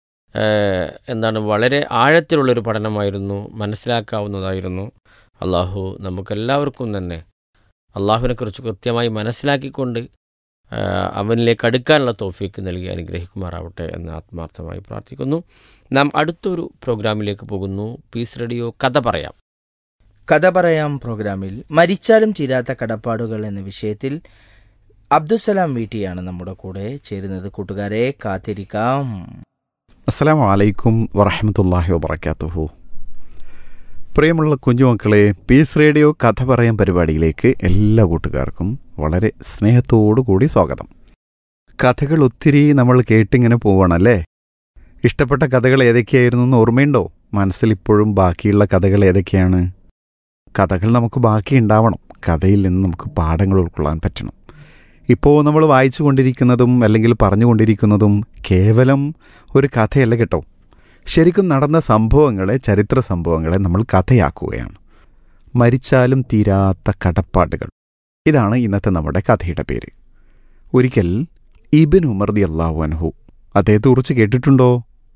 S2: ഏഹ്, എന്താണ് വളരെ ആഴത്തിലുള്ളൊരു പഠനമായിരുന്നു മനസ്സിലാക്കാവുന്നതായിരുന്നു അള്ളാഹു നമുക്കെല്ലാവർക്കും തന്നെ അള്ളാഹുവിനെക്കുറിച്ച് കൃത്യമായി മനസ്സിലാക്കിക്കൊണ്ട് ഏഹ്, അവനിലേക്ക് അടുക്കാനുള്ള തോഫീക്ക് നൽകി അനുഗ്രഹിക്കുമാറാവട്ടെ എന്ന് ആത്മാർത്ഥമായി പ്രാർത്ഥിക്കുന്നു നാം അടുത്തൊരു പ്രോഗ്രാമിലേക്ക് പോകുന്നു പീസ് റേഡിയോ കഥ പറയാം
S3: കഥ പറയാം പ്രോഗ്രാമിൽ മരിച്ചാലും ചിരാത്ത കടപ്പാടുകൾ എന്ന വിഷയത്തിൽ അബ്ദുസലാം വീട്ടിയാണ് നമ്മുടെ കൂടെ ചേരുന്നത് കൂട്ടുകാരെ കാത്തിരിക്കാം
S6: അസ്സലാം വലൈക്കും വറഹമത്തല്ലാഹി വബർക്കാത്തുഹു പ്രിയമുള്ള കുഞ്ഞുമക്കളെ പീസ് റേഡിയോ കഥ പറയാൻ പരിപാടിയിലേക്ക് എല്ലാ കൂട്ടുകാർക്കും വളരെ സ്നേഹത്തോടു കൂടി സ്വാഗതം കഥകൾ ഒത്തിരി നമ്മൾ കേട്ടിങ്ങനെ പോവണല്ലേ ഇഷ്ടപ്പെട്ട കഥകൾ ഏതൊക്കെയായിരുന്നു എന്ന് ഓർമ്മയുണ്ടോ മനസ്സിൽ ഇപ്പോഴും ബാക്കിയുള്ള കഥകൾ ഏതൊക്കെയാണ് കഥകൾ നമുക്ക് ബാക്കി ഉണ്ടാവണം കഥയിൽ നിന്ന് നമുക്ക് പാഠങ്ങൾ ഉൾക്കൊള്ളാൻ പറ്റണം ഇപ്പോൾ നമ്മൾ വായിച്ചു കൊണ്ടിരിക്കുന്നതും അല്ലെങ്കിൽ പറഞ്ഞുകൊണ്ടിരിക്കുന്നതും കേവലം ഒരു കഥയല്ല കേട്ടോ ശരിക്കും നടന്ന സംഭവങ്ങളെ ചരിത്ര സംഭവങ്ങളെ നമ്മൾ കഥയാക്കുകയാണ് മരിച്ചാലും തീരാത്ത കടപ്പാടുകൾ ഇതാണ് ഇന്നത്തെ നമ്മുടെ കഥയുടെ പേര് ഒരിക്കൽ ഇബിൻ ഉമർ ദി അള്ളാഹു അൻഹു അദ്ദേഹത്തെ കുറിച്ച് കേട്ടിട്ടുണ്ടോ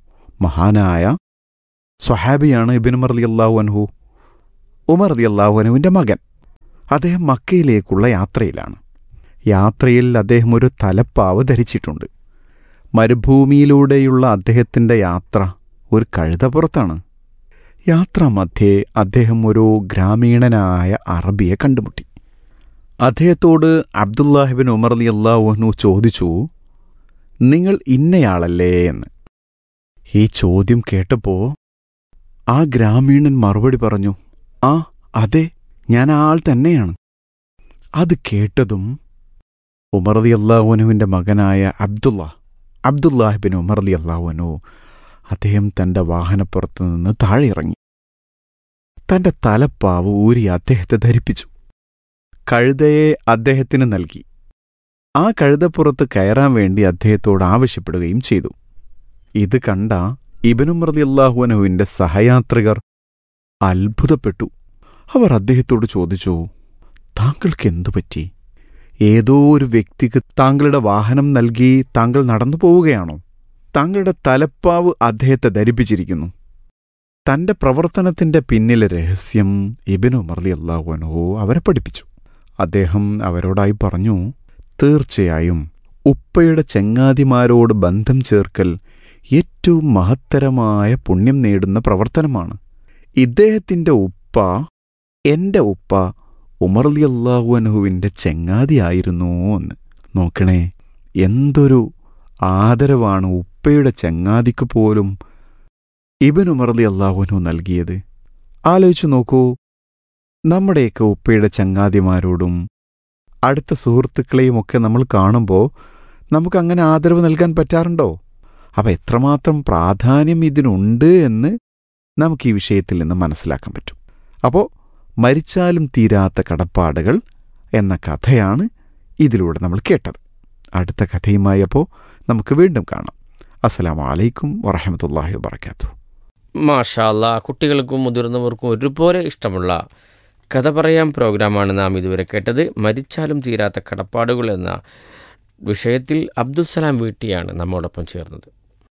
S6: മഹാനായ സ്വഹാബിയാണ് ഇബിൻ ഉമർ ദി അള്ളാഹു അൻഹു ഉമർ ദി അള്ളാഹു അൻഹുവിൻ്റെ മകൻ അദ്ദേഹം മക്കയിലേക്കുള്ള യാത്രയിലാണ് യാത്രയിൽ അദ്ദേഹം ഒരു തലപ്പാവ് ധരിച്ചിട്ടുണ്ട് മരുഭൂമിയിലൂടെയുള്ള അദ്ദേഹത്തിൻ്റെ യാത്ര ഒരു കഴുതപ്പുറത്താണ് യാത്രാമധ്യേ അദ്ദേഹം ഒരു ഗ്രാമീണനായ അറബിയെ കണ്ടുമുട്ടി അദ്ദേഹത്തോട് അബ്ദുല്ലാഹിബിൻ ഉമർ അലി അള്ളാഹുനു ചോദിച്ചു നിങ്ങൾ ഇന്നയാളല്ലേ എന്ന് ഈ ചോദ്യം കേട്ടപ്പോൾ ആ ഗ്രാമീണൻ മറുപടി പറഞ്ഞു ആ അതെ ഞാൻ ആ ആൾ തന്നെയാണ് അത് കേട്ടതും ഉമർ അലി അള്ളാഹുനുവിൻ്റെ മകനായ അബ്ദുള്ള അബ്ദുല്ലാഹിബിൻ ഉമർ അലി അള്ളാഹുനു അദ്ദേഹം തൻ്റെ വാഹനപ്പുറത്തു നിന്ന് താഴെ ഇറങ്ങി തൻ്റെ തലപ്പാവ് ഊരി അദ്ദേഹത്തെ ധരിപ്പിച്ചു കഴുതയെ അദ്ദേഹത്തിന് നൽകി ആ കഴുതപ്പുറത്ത് കയറാൻ വേണ്ടി അദ്ദേഹത്തോട് ആവശ്യപ്പെടുകയും ചെയ്തു ഇത് കണ്ട ഇബനുമൃതി അള്ളാഹുവനുവിൻ്റെ സഹയാത്രികർ അത്ഭുതപ്പെട്ടു അവർ അദ്ദേഹത്തോട് ചോദിച്ചു താങ്കൾക്ക് എന്തു പറ്റി ഏതോ ഒരു വ്യക്തിക്ക് താങ്കളുടെ വാഹനം നൽകി താങ്കൾ നടന്നു പോവുകയാണോ താങ്കളുടെ തലപ്പാവ് അദ്ദേഹത്തെ ധരിപ്പിച്ചിരിക്കുന്നു തന്റെ പ്രവർത്തനത്തിന്റെ പിന്നിലെ രഹസ്യം ഇബിനു മർലി അള്ളാഹുനോ അവരെ പഠിപ്പിച്ചു അദ്ദേഹം അവരോടായി പറഞ്ഞു തീർച്ചയായും ഉപ്പയുടെ ചെങ്ങാതിമാരോട് ബന്ധം ചേർക്കൽ ഏറ്റവും മഹത്തരമായ പുണ്യം നേടുന്ന പ്രവർത്തനമാണ് ഇദ്ദേഹത്തിന്റെ ഉപ്പ എന്റെ ഉപ്പ ഉമർലി അള്ളാഹുഅനുഹുവിൻ്റെ ചെങ്ങാതിയായിരുന്നു എന്ന് നോക്കണേ എന്തൊരു ആദരവാണ് ഉപ്പയുടെ ചങ്ങാതിക്ക് പോലും ഇബൻ ഉമർലി അള്ളാഹുനു നൽകിയത് ആലോചിച്ചു നോക്കൂ നമ്മുടെയൊക്കെ ഉപ്പയുടെ ചങ്ങാതിമാരോടും അടുത്ത സുഹൃത്തുക്കളെയുമൊക്കെ നമ്മൾ കാണുമ്പോൾ നമുക്കങ്ങനെ ആദരവ് നൽകാൻ പറ്റാറുണ്ടോ അപ്പം എത്രമാത്രം പ്രാധാന്യം ഇതിനുണ്ട് എന്ന് നമുക്ക് ഈ വിഷയത്തിൽ നിന്ന് മനസ്സിലാക്കാൻ പറ്റും അപ്പോൾ മരിച്ചാലും തീരാത്ത കടപ്പാടുകൾ എന്ന കഥയാണ് ഇതിലൂടെ നമ്മൾ കേട്ടത് അടുത്ത കഥയുമായി അപ്പോൾ നമുക്ക് വീണ്ടും കാണാം അസ്സലാമു അലൈക്കും വറഹമത്തല്ലാഹി വാബർക്കാത്തു
S2: മാഷാല്ല കുട്ടികൾക്കും മുതിർന്നവർക്കും ഒരുപോലെ ഇഷ്ടമുള്ള കഥ പറയാം പ്രോഗ്രാമാണ് നാം ഇതുവരെ കേട്ടത് മരിച്ചാലും തീരാത്ത കടപ്പാടുകൾ എന്ന വിഷയത്തിൽ അബ്ദുൽസലാം വീട്ടിയാണ് നമ്മോടൊപ്പം ചേർന്നത്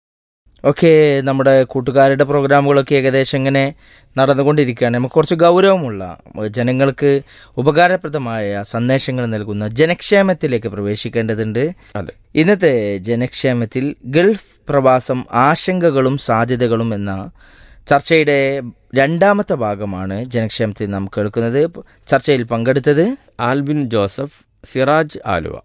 S3: ഓക്കെ നമ്മുടെ കൂട്ടുകാരുടെ പ്രോഗ്രാമുകളൊക്കെ ഏകദേശം ഇങ്ങനെ നടന്നുകൊണ്ടിരിക്കുകയാണ് നമുക്ക് കുറച്ച് ഗൗരവമുള്ള ജനങ്ങൾക്ക് ഉപകാരപ്രദമായ സന്ദേശങ്ങൾ നൽകുന്ന ജനക്ഷേമത്തിലേക്ക് പ്രവേശിക്കേണ്ടതുണ്ട്
S2: അതെ
S3: ഇന്നത്തെ ജനക്ഷേമത്തിൽ ഗൾഫ് പ്രവാസം ആശങ്കകളും സാധ്യതകളും എന്ന ചർച്ചയുടെ രണ്ടാമത്തെ ഭാഗമാണ് ജനക്ഷേമത്തിൽ നാം കേൾക്കുന്നത് ചർച്ചയിൽ പങ്കെടുത്തത്
S2: ആൽബിൻ ജോസഫ് സിറാജ് ആലുവ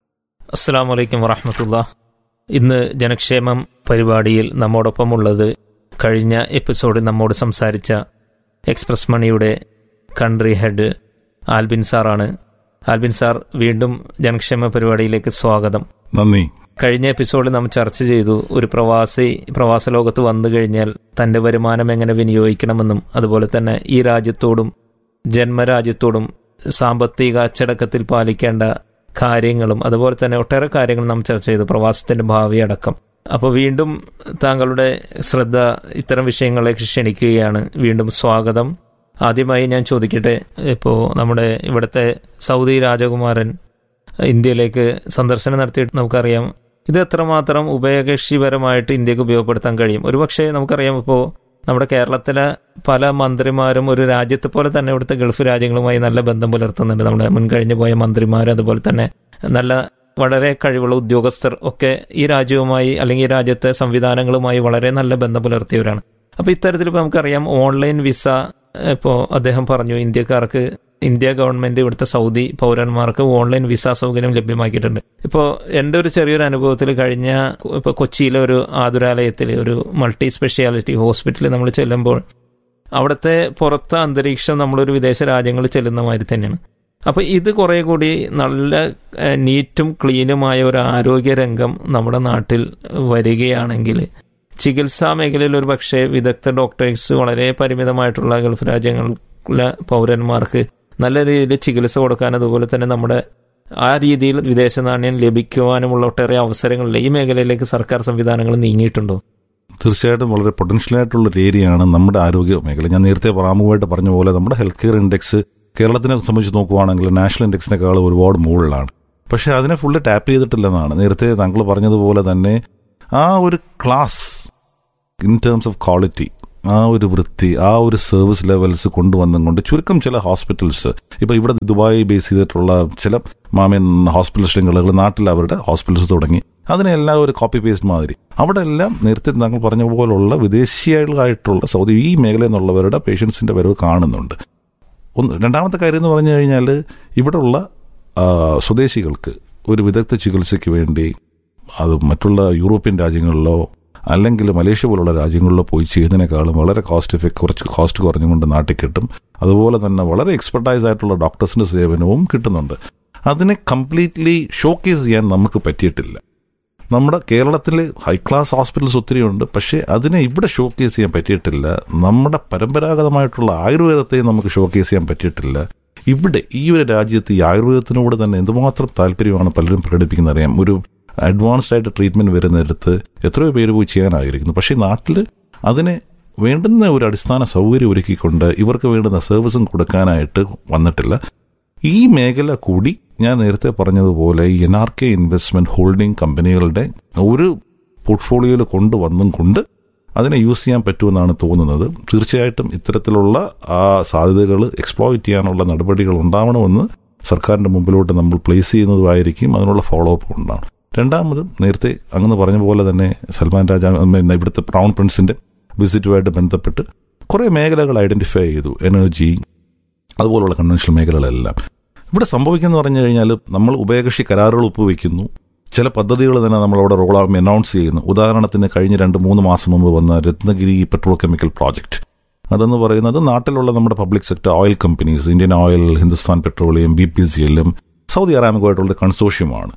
S7: അസ്സാം വലൈക്കും വറഹമത്തുള്ള ഇന്ന് ജനക്ഷേമം പരിപാടിയിൽ നമ്മോടൊപ്പമുള്ളത് കഴിഞ്ഞ എപ്പിസോഡിൽ നമ്മോട് സംസാരിച്ച എക്സ്പ്രസ് മണിയുടെ കൺട്രി ഹെഡ് ആൽബിൻ സാറാണ് ആൽബിൻ സാർ വീണ്ടും ജനക്ഷേമ പരിപാടിയിലേക്ക് സ്വാഗതം
S8: നന്ദി
S7: കഴിഞ്ഞ എപ്പിസോഡിൽ നാം ചർച്ച ചെയ്തു ഒരു പ്രവാസി പ്രവാസ ലോകത്ത് വന്നു കഴിഞ്ഞാൽ തന്റെ വരുമാനം എങ്ങനെ വിനിയോഗിക്കണമെന്നും അതുപോലെ തന്നെ ഈ രാജ്യത്തോടും ജന്മരാജ്യത്തോടും സാമ്പത്തിക അച്ചടക്കത്തിൽ പാലിക്കേണ്ട കാര്യങ്ങളും അതുപോലെ തന്നെ ഒട്ടേറെ കാര്യങ്ങൾ നാം ചർച്ച ചെയ്തു പ്രവാസത്തിന്റെ ഭാവി അടക്കം അപ്പോൾ വീണ്ടും താങ്കളുടെ ശ്രദ്ധ ഇത്തരം വിഷയങ്ങളിലേക്ക് ക്ഷണിക്കുകയാണ് വീണ്ടും സ്വാഗതം ആദ്യമായി ഞാൻ ചോദിക്കട്ടെ ഇപ്പോൾ നമ്മുടെ ഇവിടുത്തെ സൗദി രാജകുമാരൻ ഇന്ത്യയിലേക്ക് സന്ദർശനം നടത്തിയിട്ട് നമുക്കറിയാം ഇത് എത്രമാത്രം ഉഭയകക്ഷിപരമായിട്ട് ഇന്ത്യക്ക് ഉപയോഗപ്പെടുത്താൻ കഴിയും ഒരുപക്ഷെ നമുക്കറിയാം ഇപ്പോൾ നമ്മുടെ കേരളത്തിലെ പല മന്ത്രിമാരും ഒരു രാജ്യത്തെ പോലെ തന്നെ ഇവിടുത്തെ ഗൾഫ് രാജ്യങ്ങളുമായി നല്ല ബന്ധം പുലർത്തുന്നുണ്ട് നമ്മുടെ മുൻകഴിഞ്ഞു പോയ മന്ത്രിമാർ അതുപോലെ തന്നെ നല്ല വളരെ കഴിവുള്ള ഉദ്യോഗസ്ഥർ ഒക്കെ ഈ രാജ്യവുമായി അല്ലെങ്കിൽ ഈ രാജ്യത്തെ സംവിധാനങ്ങളുമായി വളരെ നല്ല ബന്ധം പുലർത്തിയവരാണ് അപ്പോൾ ഇത്തരത്തിൽ ഇപ്പോൾ നമുക്കറിയാം ഓൺലൈൻ വിസ ഇപ്പോൾ അദ്ദേഹം പറഞ്ഞു ഇന്ത്യക്കാർക്ക് ഇന്ത്യ ഗവൺമെന്റ് ഇവിടുത്തെ സൗദി പൗരന്മാർക്ക് ഓൺലൈൻ വിസ സൗകര്യം ലഭ്യമാക്കിയിട്ടുണ്ട് ഇപ്പോൾ എൻ്റെ ഒരു ചെറിയൊരു അനുഭവത്തിൽ കഴിഞ്ഞ ഇപ്പോൾ കൊച്ചിയിലെ ഒരു ആതുരാലയത്തിൽ ഒരു മൾട്ടി സ്പെഷ്യാലിറ്റി ഹോസ്പിറ്റലിൽ നമ്മൾ ചെല്ലുമ്പോൾ അവിടുത്തെ പുറത്തെ അന്തരീക്ഷം നമ്മളൊരു വിദേശ രാജ്യങ്ങളിൽ ചെല്ലുന്ന മാതിരി തന്നെയാണ് അപ്പോൾ ഇത് കുറേ കൂടി നല്ല നീറ്റും ക്ലീനുമായ ഒരു ആരോഗ്യ രംഗം നമ്മുടെ നാട്ടിൽ വരികയാണെങ്കിൽ ചികിത്സാ മേഖലയിൽ ഒരു പക്ഷേ വിദഗ്ധ ഡോക്ടേഴ്സ് വളരെ പരിമിതമായിട്ടുള്ള ഗൾഫ് രാജ്യങ്ങളിലെ പൗരന്മാർക്ക് നല്ല രീതിയിൽ ചികിത്സ കൊടുക്കാൻ അതുപോലെ തന്നെ നമ്മുടെ ആ രീതിയിൽ വിദേശ നാണ്യം ലഭിക്കുവാനുമുള്ള ഒട്ടേറെ അവസരങ്ങളിൽ ഈ മേഖലയിലേക്ക് സർക്കാർ സംവിധാനങ്ങൾ നീങ്ങിയിട്ടുണ്ടോ
S8: തീർച്ചയായിട്ടും വളരെ പൊട്ടൻഷ്യൽ ഒരു ഏരിയയാണ് നമ്മുടെ ആരോഗ്യ മേഖല ഞാൻ നേരത്തെ പ്രാമുഖമായിട്ട് പറഞ്ഞ പോലെ നമ്മുടെ ഹെൽത്ത് കെയർ ഇൻഡെക്സ് കേരളത്തിനെ സംബന്ധിച്ച് നോക്കുവാണെങ്കിൽ നാഷണൽ ഇൻഡെക്സിനേക്കാൾ ഒരുപാട് മുകളിലാണ് പക്ഷെ അതിനെ ഫുള്ള് ടാപ്പ് ചെയ്തിട്ടില്ലെന്നാണ് നേരത്തെ താങ്കൾ പറഞ്ഞതുപോലെ തന്നെ ആ ഒരു class in terms of quality ആ ഒരു വൃത്തി ആ ഒരു സർവീസ് ലെവൽസ് കൊണ്ടുവന്നും കൊണ്ട് ചുരുക്കം ചില ഹോസ്പിറ്റൽസ് ഇപ്പൊ ഇവിടെ ദുബായ് ബേസ് ചെയ്തിട്ടുള്ള ചില മാമൻ ഹോസ്പിറ്റൽ ശൃംഖലകൾ നാട്ടിൽ അവരുടെ ഹോസ്പിറ്റൽസ് തുടങ്ങി അതിനെല്ലാം ഒരു കോപ്പി പേസ്റ്റ് മാതിരി അവിടെ എല്ലാം നേരത്തെ താങ്കൾ പറഞ്ഞ പോലുള്ള വിദേശികളായിട്ടുള്ള സൗദി ഈ മേഖലയിൽ നിന്നുള്ളവരുടെ പേഷ്യൻസിന്റെ വരവ് കാണുന്നുണ്ട് ഒന്ന് രണ്ടാമത്തെ കാര്യം എന്ന് പറഞ്ഞു കഴിഞ്ഞാൽ ഇവിടെയുള്ള ആ, സ്വദേശികൾക്ക് ഒരു വിദഗ്ധ ചികിത്സയ്ക്ക് വേണ്ടി അത് മറ്റുള്ള യൂറോപ്യൻ രാജ്യങ്ങളിലോ അല്ലെങ്കിൽ മലേഷ്യ പോലുള്ള രാജ്യങ്ങളിലോ പോയി ചെയ്യുന്നതിനേക്കാളും വളരെ കോസ്റ്റ് എഫക്ട് കുറച്ച് കോസ്റ്റ് കുറഞ്ഞുകൊണ്ട് നാട്ടിൽ കിട്ടും അതുപോലെ തന്നെ വളരെ എക്സ്പെർട്ടൈസ് ആയിട്ടുള്ള ഡോക്ടേഴ്സിന്റെ സേവനവും കിട്ടുന്നുണ്ട് അതിനെ കംപ്ലീറ്റ്ലി ഷോക്കേസ് ചെയ്യാൻ നമുക്ക് പറ്റിയിട്ടില്ല നമ്മുടെ കേരളത്തിൽ ഹൈ ക്ലാസ് ഹോസ്പിറ്റൽസ് ഒത്തിരി ഉണ്ട് പക്ഷേ അതിനെ ഇവിടെ ഷോക്കേസ് ചെയ്യാൻ പറ്റിയിട്ടില്ല നമ്മുടെ പരമ്പരാഗതമായിട്ടുള്ള ആയുർവേദത്തെ നമുക്ക് ഷോക്കേസ് ചെയ്യാൻ പറ്റിയിട്ടില്ല ഇവിടെ ഈ ഒരു രാജ്യത്ത് ഈ ആയുർവേദത്തിനോട് തന്നെ എന്തുമാത്രം താല്പര്യമാണ് പലരും പ്രകടിപ്പിക്കുന്നത് അറിയാം ഒരു അഡ്വാൻസ്ഡ് ആയിട്ട് ട്രീറ്റ്മെന്റ് വരുന്നിടത്ത് എത്രയോ പേര് പോയി ചെയ്യാൻ ആഗ്രഹിക്കുന്നു പക്ഷേ നാട്ടിൽ അതിനെ വേണ്ടുന്ന ഒരു അടിസ്ഥാന സൗകര്യം ഒരുക്കിക്കൊണ്ട് ഇവർക്ക് വേണ്ടുന്ന സർവീസും കൊടുക്കാനായിട്ട് വന്നിട്ടില്ല ഈ മേഖല കൂടി ഞാൻ നേരത്തെ പറഞ്ഞതുപോലെ ഈ N R K investment holding കമ്പനികളുടെ ഒരു പോർട്ട്ഫോളിയോയിൽ കൊണ്ടുവന്നും കൊണ്ട് അതിനെ യൂസ് ചെയ്യാൻ പറ്റുമെന്നാണ് തോന്നുന്നത് തീർച്ചയായിട്ടും ഇത്തരത്തിലുള്ള ആ സാധ്യതകൾ എക്സ്പ്ലോയിറ്റ് ചെയ്യാനുള്ള നടപടികൾ ഉണ്ടാവണമെന്ന് സർക്കാരിന്റെ മുമ്പിലോട്ട് നമ്മൾ പ്ലേസ് ചെയ്യുന്നതുമായിരിക്കും അതിനുള്ള ഫോളോ അപ്പ് ഉണ്ടാവും രണ്ടാമത് നേരത്തെ അങ്ങ് പറഞ്ഞ പോലെ തന്നെ സൽമാൻ രാജ പിന്നെ ഇവിടുത്തെ ക്രൗൺ പ്രിൻസിന്റെ വിസിറ്റുമായിട്ട് ബന്ധപ്പെട്ട് കുറേ മേഖലകൾ ഐഡന്റിഫൈ ചെയ്തു എനർജി അതുപോലുള്ള കൺവെൻഷണൽ മേഖലകളെല്ലാം ഇവിടെ സംഭവിക്കുന്ന പറഞ്ഞു കഴിഞ്ഞാൽ നമ്മൾ ഉഭയകക്ഷി കരാറുകൾ ഒപ്പുവെക്കുന്നു ചില പദ്ധതികൾ തന്നെ നമ്മൾ അവിടെ റോൾ അനൗൺസ് ചെയ്യുന്നു ഉദാഹരണത്തിന് കഴിഞ്ഞ രണ്ട് മൂന്ന് മാസം മുമ്പ് വന്ന രത്നഗിരി പെട്രോ കെമിക്കൽ പ്രോജക്റ്റ് അതെന്ന് പറയുന്നത് നാട്ടിലുള്ള നമ്മുടെ public sector oil companies Indian oil Hindustan petroleum B P C എല്ലും സൗദി അറാമിക്കുമായിട്ടുള്ള കൺസോഷ്യമാണ്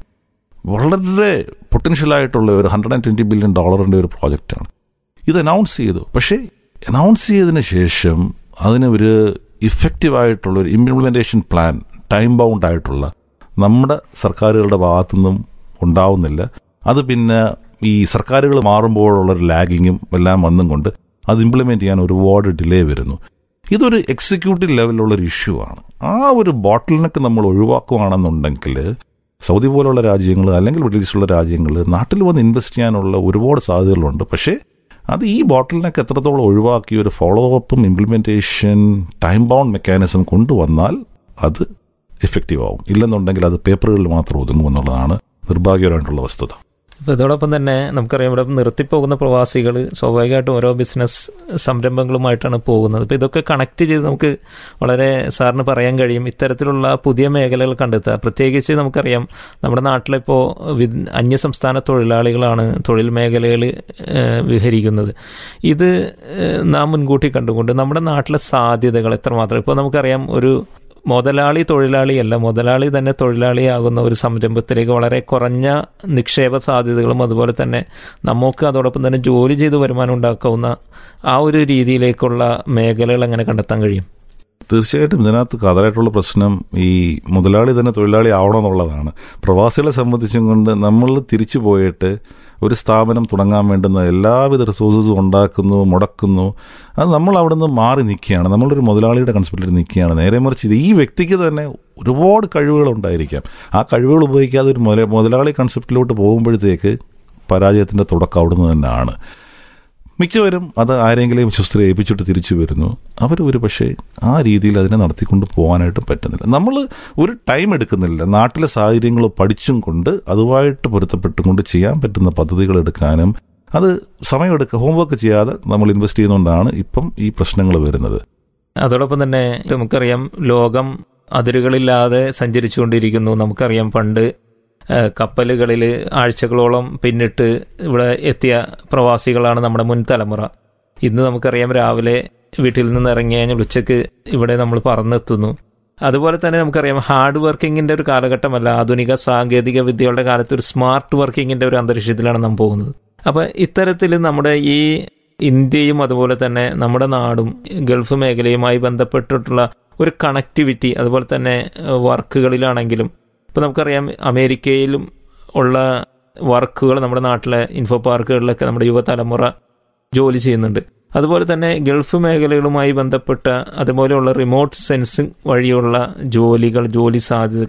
S8: വളരെ പൊട്ടൻഷ്യലായിട്ടുള്ള ഒരു ഹൺഡ്രഡ് ആൻഡ് ട്വന്റി ബില്യൺ ഡോളറിന്റെ ഒരു പ്രോജക്റ്റാണ് ഇത് അനൗൺസ് ചെയ്തു പക്ഷേ അനൗൺസ് ചെയ്തതിന് ശേഷം അതിന് ഒരു ഇഫക്റ്റീവ് ആയിട്ടുള്ള ഒരു ഇംപ്ലിമെന്റേഷൻ പ്ലാൻ ടൈം ബൗണ്ട് ആയിട്ടുള്ള നമ്മുടെ സർക്കാരുകളുടെ ഭാഗത്തുനിന്നും ഉണ്ടാവുന്നില്ല അത് പിന്നെ ഈ സർക്കാരുകൾ മാറുമ്പോഴുള്ള ഒരു ലാഗിങ്ങും എല്ലാം വന്നും കൊണ്ട് അത് ഇംപ്ലിമെന്റ് ചെയ്യാൻ ഒരുപാട് ഡിലേ വരുന്നു ഇതൊരു എക്സിക്യൂട്ടീവ് ലെവലിലുള്ള ഒരു ഇഷ്യൂ ആണ് ആ ഒരു ബോട്ടിലിനൊക്കെ നമ്മൾ ഒഴിവാക്കുകയാണെന്നുണ്ടെങ്കിൽ സൗദി പോലുള്ള രാജ്യങ്ങൾ അല്ലെങ്കിൽ മിഡിൽ ഈസ്റ്റുള്ള രാജ്യങ്ങൾ നാട്ടിൽ വന്ന് ഇൻവെസ്റ്റ് ചെയ്യാനുള്ള ഒരുപാട് സാധ്യതകളുണ്ട് പക്ഷേ അത് ഈ ബോട്ടിലിനൊക്കെ എത്രത്തോളം ഒഴിവാക്കി ഒരു ഫോളോ അപ്പും ഇംപ്ലിമെന്റേഷൻ ടൈം ബൗണ്ട് മെക്കാനിസം കൊണ്ടുവന്നാൽ അത് എഫക്റ്റീവ് ആവും ഇല്ലെന്നുണ്ടെങ്കിൽ അത് പേപ്പറുകളിൽ മാത്രം ഒതുങ്ങുമെന്നുള്ളതാണ് നിർഭാഗ്യകരമായിട്ടുള്ള വസ്തുത
S7: അപ്പോൾ ഇതോടൊപ്പം തന്നെ നമുക്കറിയാം ഇവിടെ നിർത്തിപ്പോകുന്ന പ്രവാസികൾ സ്വാഭാവികമായിട്ടും ഓരോ ബിസിനസ് സംരംഭങ്ങളുമായിട്ടാണ് പോകുന്നത് അപ്പോൾ ഇതൊക്കെ കണക്ട് ചെയ്ത് നമുക്ക് വളരെ സാറിന് പറയാൻ കഴിയും ഇത്തരത്തിലുള്ള പുതിയ മേഖലകൾ കണ്ടെത്തുക പ്രത്യേകിച്ച് നമുക്കറിയാം നമ്മുടെ നാട്ടിലിപ്പോൾ വി അന്യസംസ്ഥാന തൊഴിലാളികളാണ് തൊഴിൽ മേഖലകൾ വിഹരിക്കുന്നത് ഇത് ഏഹ്, നാം മുൻകൂട്ടി കണ്ടുകൊണ്ട് നമ്മുടെ നാട്ടിലെ സാധ്യതകൾ എത്രമാത്രം ഇപ്പോൾ നമുക്കറിയാം ഒരു മുതലാളി തൊഴിലാളിയല്ല മുതലാളി തന്നെ തൊഴിലാളിയാകുന്ന ഒരു സംരംഭത്തിലേക്ക് വളരെ കുറഞ്ഞ നിക്ഷേപ സാധ്യതകളും അതുപോലെ തന്നെ നമുക്ക് അതോടൊപ്പം തന്നെ ജോലി ചെയ്ത് വരുമാനം ഉണ്ടാക്കാവുന്ന ആ ഒരു രീതിയിലേക്കുള്ള മേഖലകൾ എങ്ങനെ കണ്ടെത്താൻ കഴിയും
S8: തീർച്ചയായിട്ടും ഇതിനകത്ത് കാതലായിട്ടുള്ള പ്രശ്നം ഈ മുതലാളി തന്നെ തൊഴിലാളി ആവണമെന്നുള്ളതാണ് പ്രവാസികളെ സംബന്ധിച്ചും കൊണ്ട് നമ്മൾ തിരിച്ചു പോയിട്ട് ഒരു സ്ഥാപനം തുടങ്ങാൻ വേണ്ടുന്ന എല്ലാവിധ റിസോഴ്സസും ഉണ്ടാക്കുന്നു മുടക്കുന്നു അത് നമ്മൾ അവിടെ നിന്ന് മാറി നിൽക്കുകയാണ് നമ്മളൊരു മുതലാളിയുടെ കൺസെപ്റ്റിൽ നിൽക്കുകയാണ് നേരെ മറിച്ച് ഇത് ഈ വ്യക്തിക്ക് തന്നെ ഒരുപാട് കഴിവുകൾ ഉണ്ടായിരിക്കാം ആ കഴിവുകൾ ഉപയോഗിക്കാതെ ഒരു മുതല- മുതലാളി കൺസെപ്റ്റിലോട്ട് പോകുമ്പോഴത്തേക്ക് പരാജയത്തിൻ്റെ തുടക്കം അവിടുന്ന് തന്നെയാണ് മിക്കവരും അത് ആരെങ്കിലും വിശ്വസ്തരെ ഏൽപ്പിച്ചിട്ട് തിരിച്ചു വരുന്നു അവർ ഒരു പക്ഷേ ആ രീതിയിൽ അതിനെ നടത്തിക്കൊണ്ട് പോകാനായിട്ട് പറ്റുന്നില്ല നമ്മൾ ഒരു ടൈം എടുക്കുന്നില്ല നാട്ടിലെ സാഹചര്യങ്ങൾ പഠിച്ചും കൊണ്ട് അതുമായിട്ട് പൊരുത്തപ്പെട്ടും കൊണ്ട് ചെയ്യാൻ പറ്റുന്ന പദ്ധതികൾ എടുക്കാനും അത് സമയമെടുക്കുക ഹോംവർക്ക് ചെയ്യാതെ നമ്മൾ ഇൻവെസ്റ്റ് ചെയ്യുന്നതുകൊണ്ടാണ് ഇപ്പം ഈ പ്രശ്നങ്ങൾ വരുന്നത്
S7: അതോടൊപ്പം തന്നെ നമുക്കറിയാം ലോകം അതിരുകളില്ലാതെ സഞ്ചരിച്ചുകൊണ്ടിരിക്കുന്നു നമുക്കറിയാം പണ്ട് കപ്പലുകളിൽ ആഴ്ചകളോളം പിന്നിട്ട് ഇവിടെ എത്തിയ പ്രവാസികളാണ് നമ്മുടെ മുൻ തലമുറ ഇന്ന് നമുക്കറിയാം രാവിലെ വീട്ടിൽ നിന്ന് ഇറങ്ങി കഴിഞ്ഞാൽ ഉച്ചയ്ക്ക് ഇവിടെ നമ്മൾ പറന്നെത്തുന്നു അതുപോലെ തന്നെ നമുക്കറിയാം ഹാർഡ് വർക്കിങ്ങിന്റെ ഒരു കാലഘട്ടമല്ല ആധുനിക സാങ്കേതിക വിദ്യകളുടെ കാലത്ത് ഒരു സ്മാർട്ട് വർക്കിങ്ങിന്റെ ഒരു അന്തരീക്ഷത്തിലാണ് നാം പോകുന്നത് അപ്പൊ ഇത്തരത്തിൽ നമ്മുടെ ഈ ഇന്ത്യയും അതുപോലെ തന്നെ നമ്മുടെ നാടും ഗൾഫ് മേഖലയുമായി ബന്ധപ്പെട്ടിട്ടുള്ള ഒരു കണക്ടിവിറ്റി അതുപോലെ തന്നെ വർക്കുകളിലാണെങ്കിലും ഇപ്പോൾ നമുക്കറിയാം അമേരിക്കയിലും ഉള്ള വർക്കുകൾ നമ്മുടെ നാട്ടിലെ ഇൻഫോ പാർക്കുകളിലൊക്കെ നമ്മുടെ യുവതലമുറ ജോലി ചെയ്യുന്നുണ്ട് അതുപോലെ തന്നെ ഗൾഫ് മേഖലകളുമായി ബന്ധപ്പെട്ട അതുപോലെയുള്ള റിമോട്ട് സെൻസിങ് വഴിയുള്ള ജോലികൾ ജോലി സാധ്യതകൾ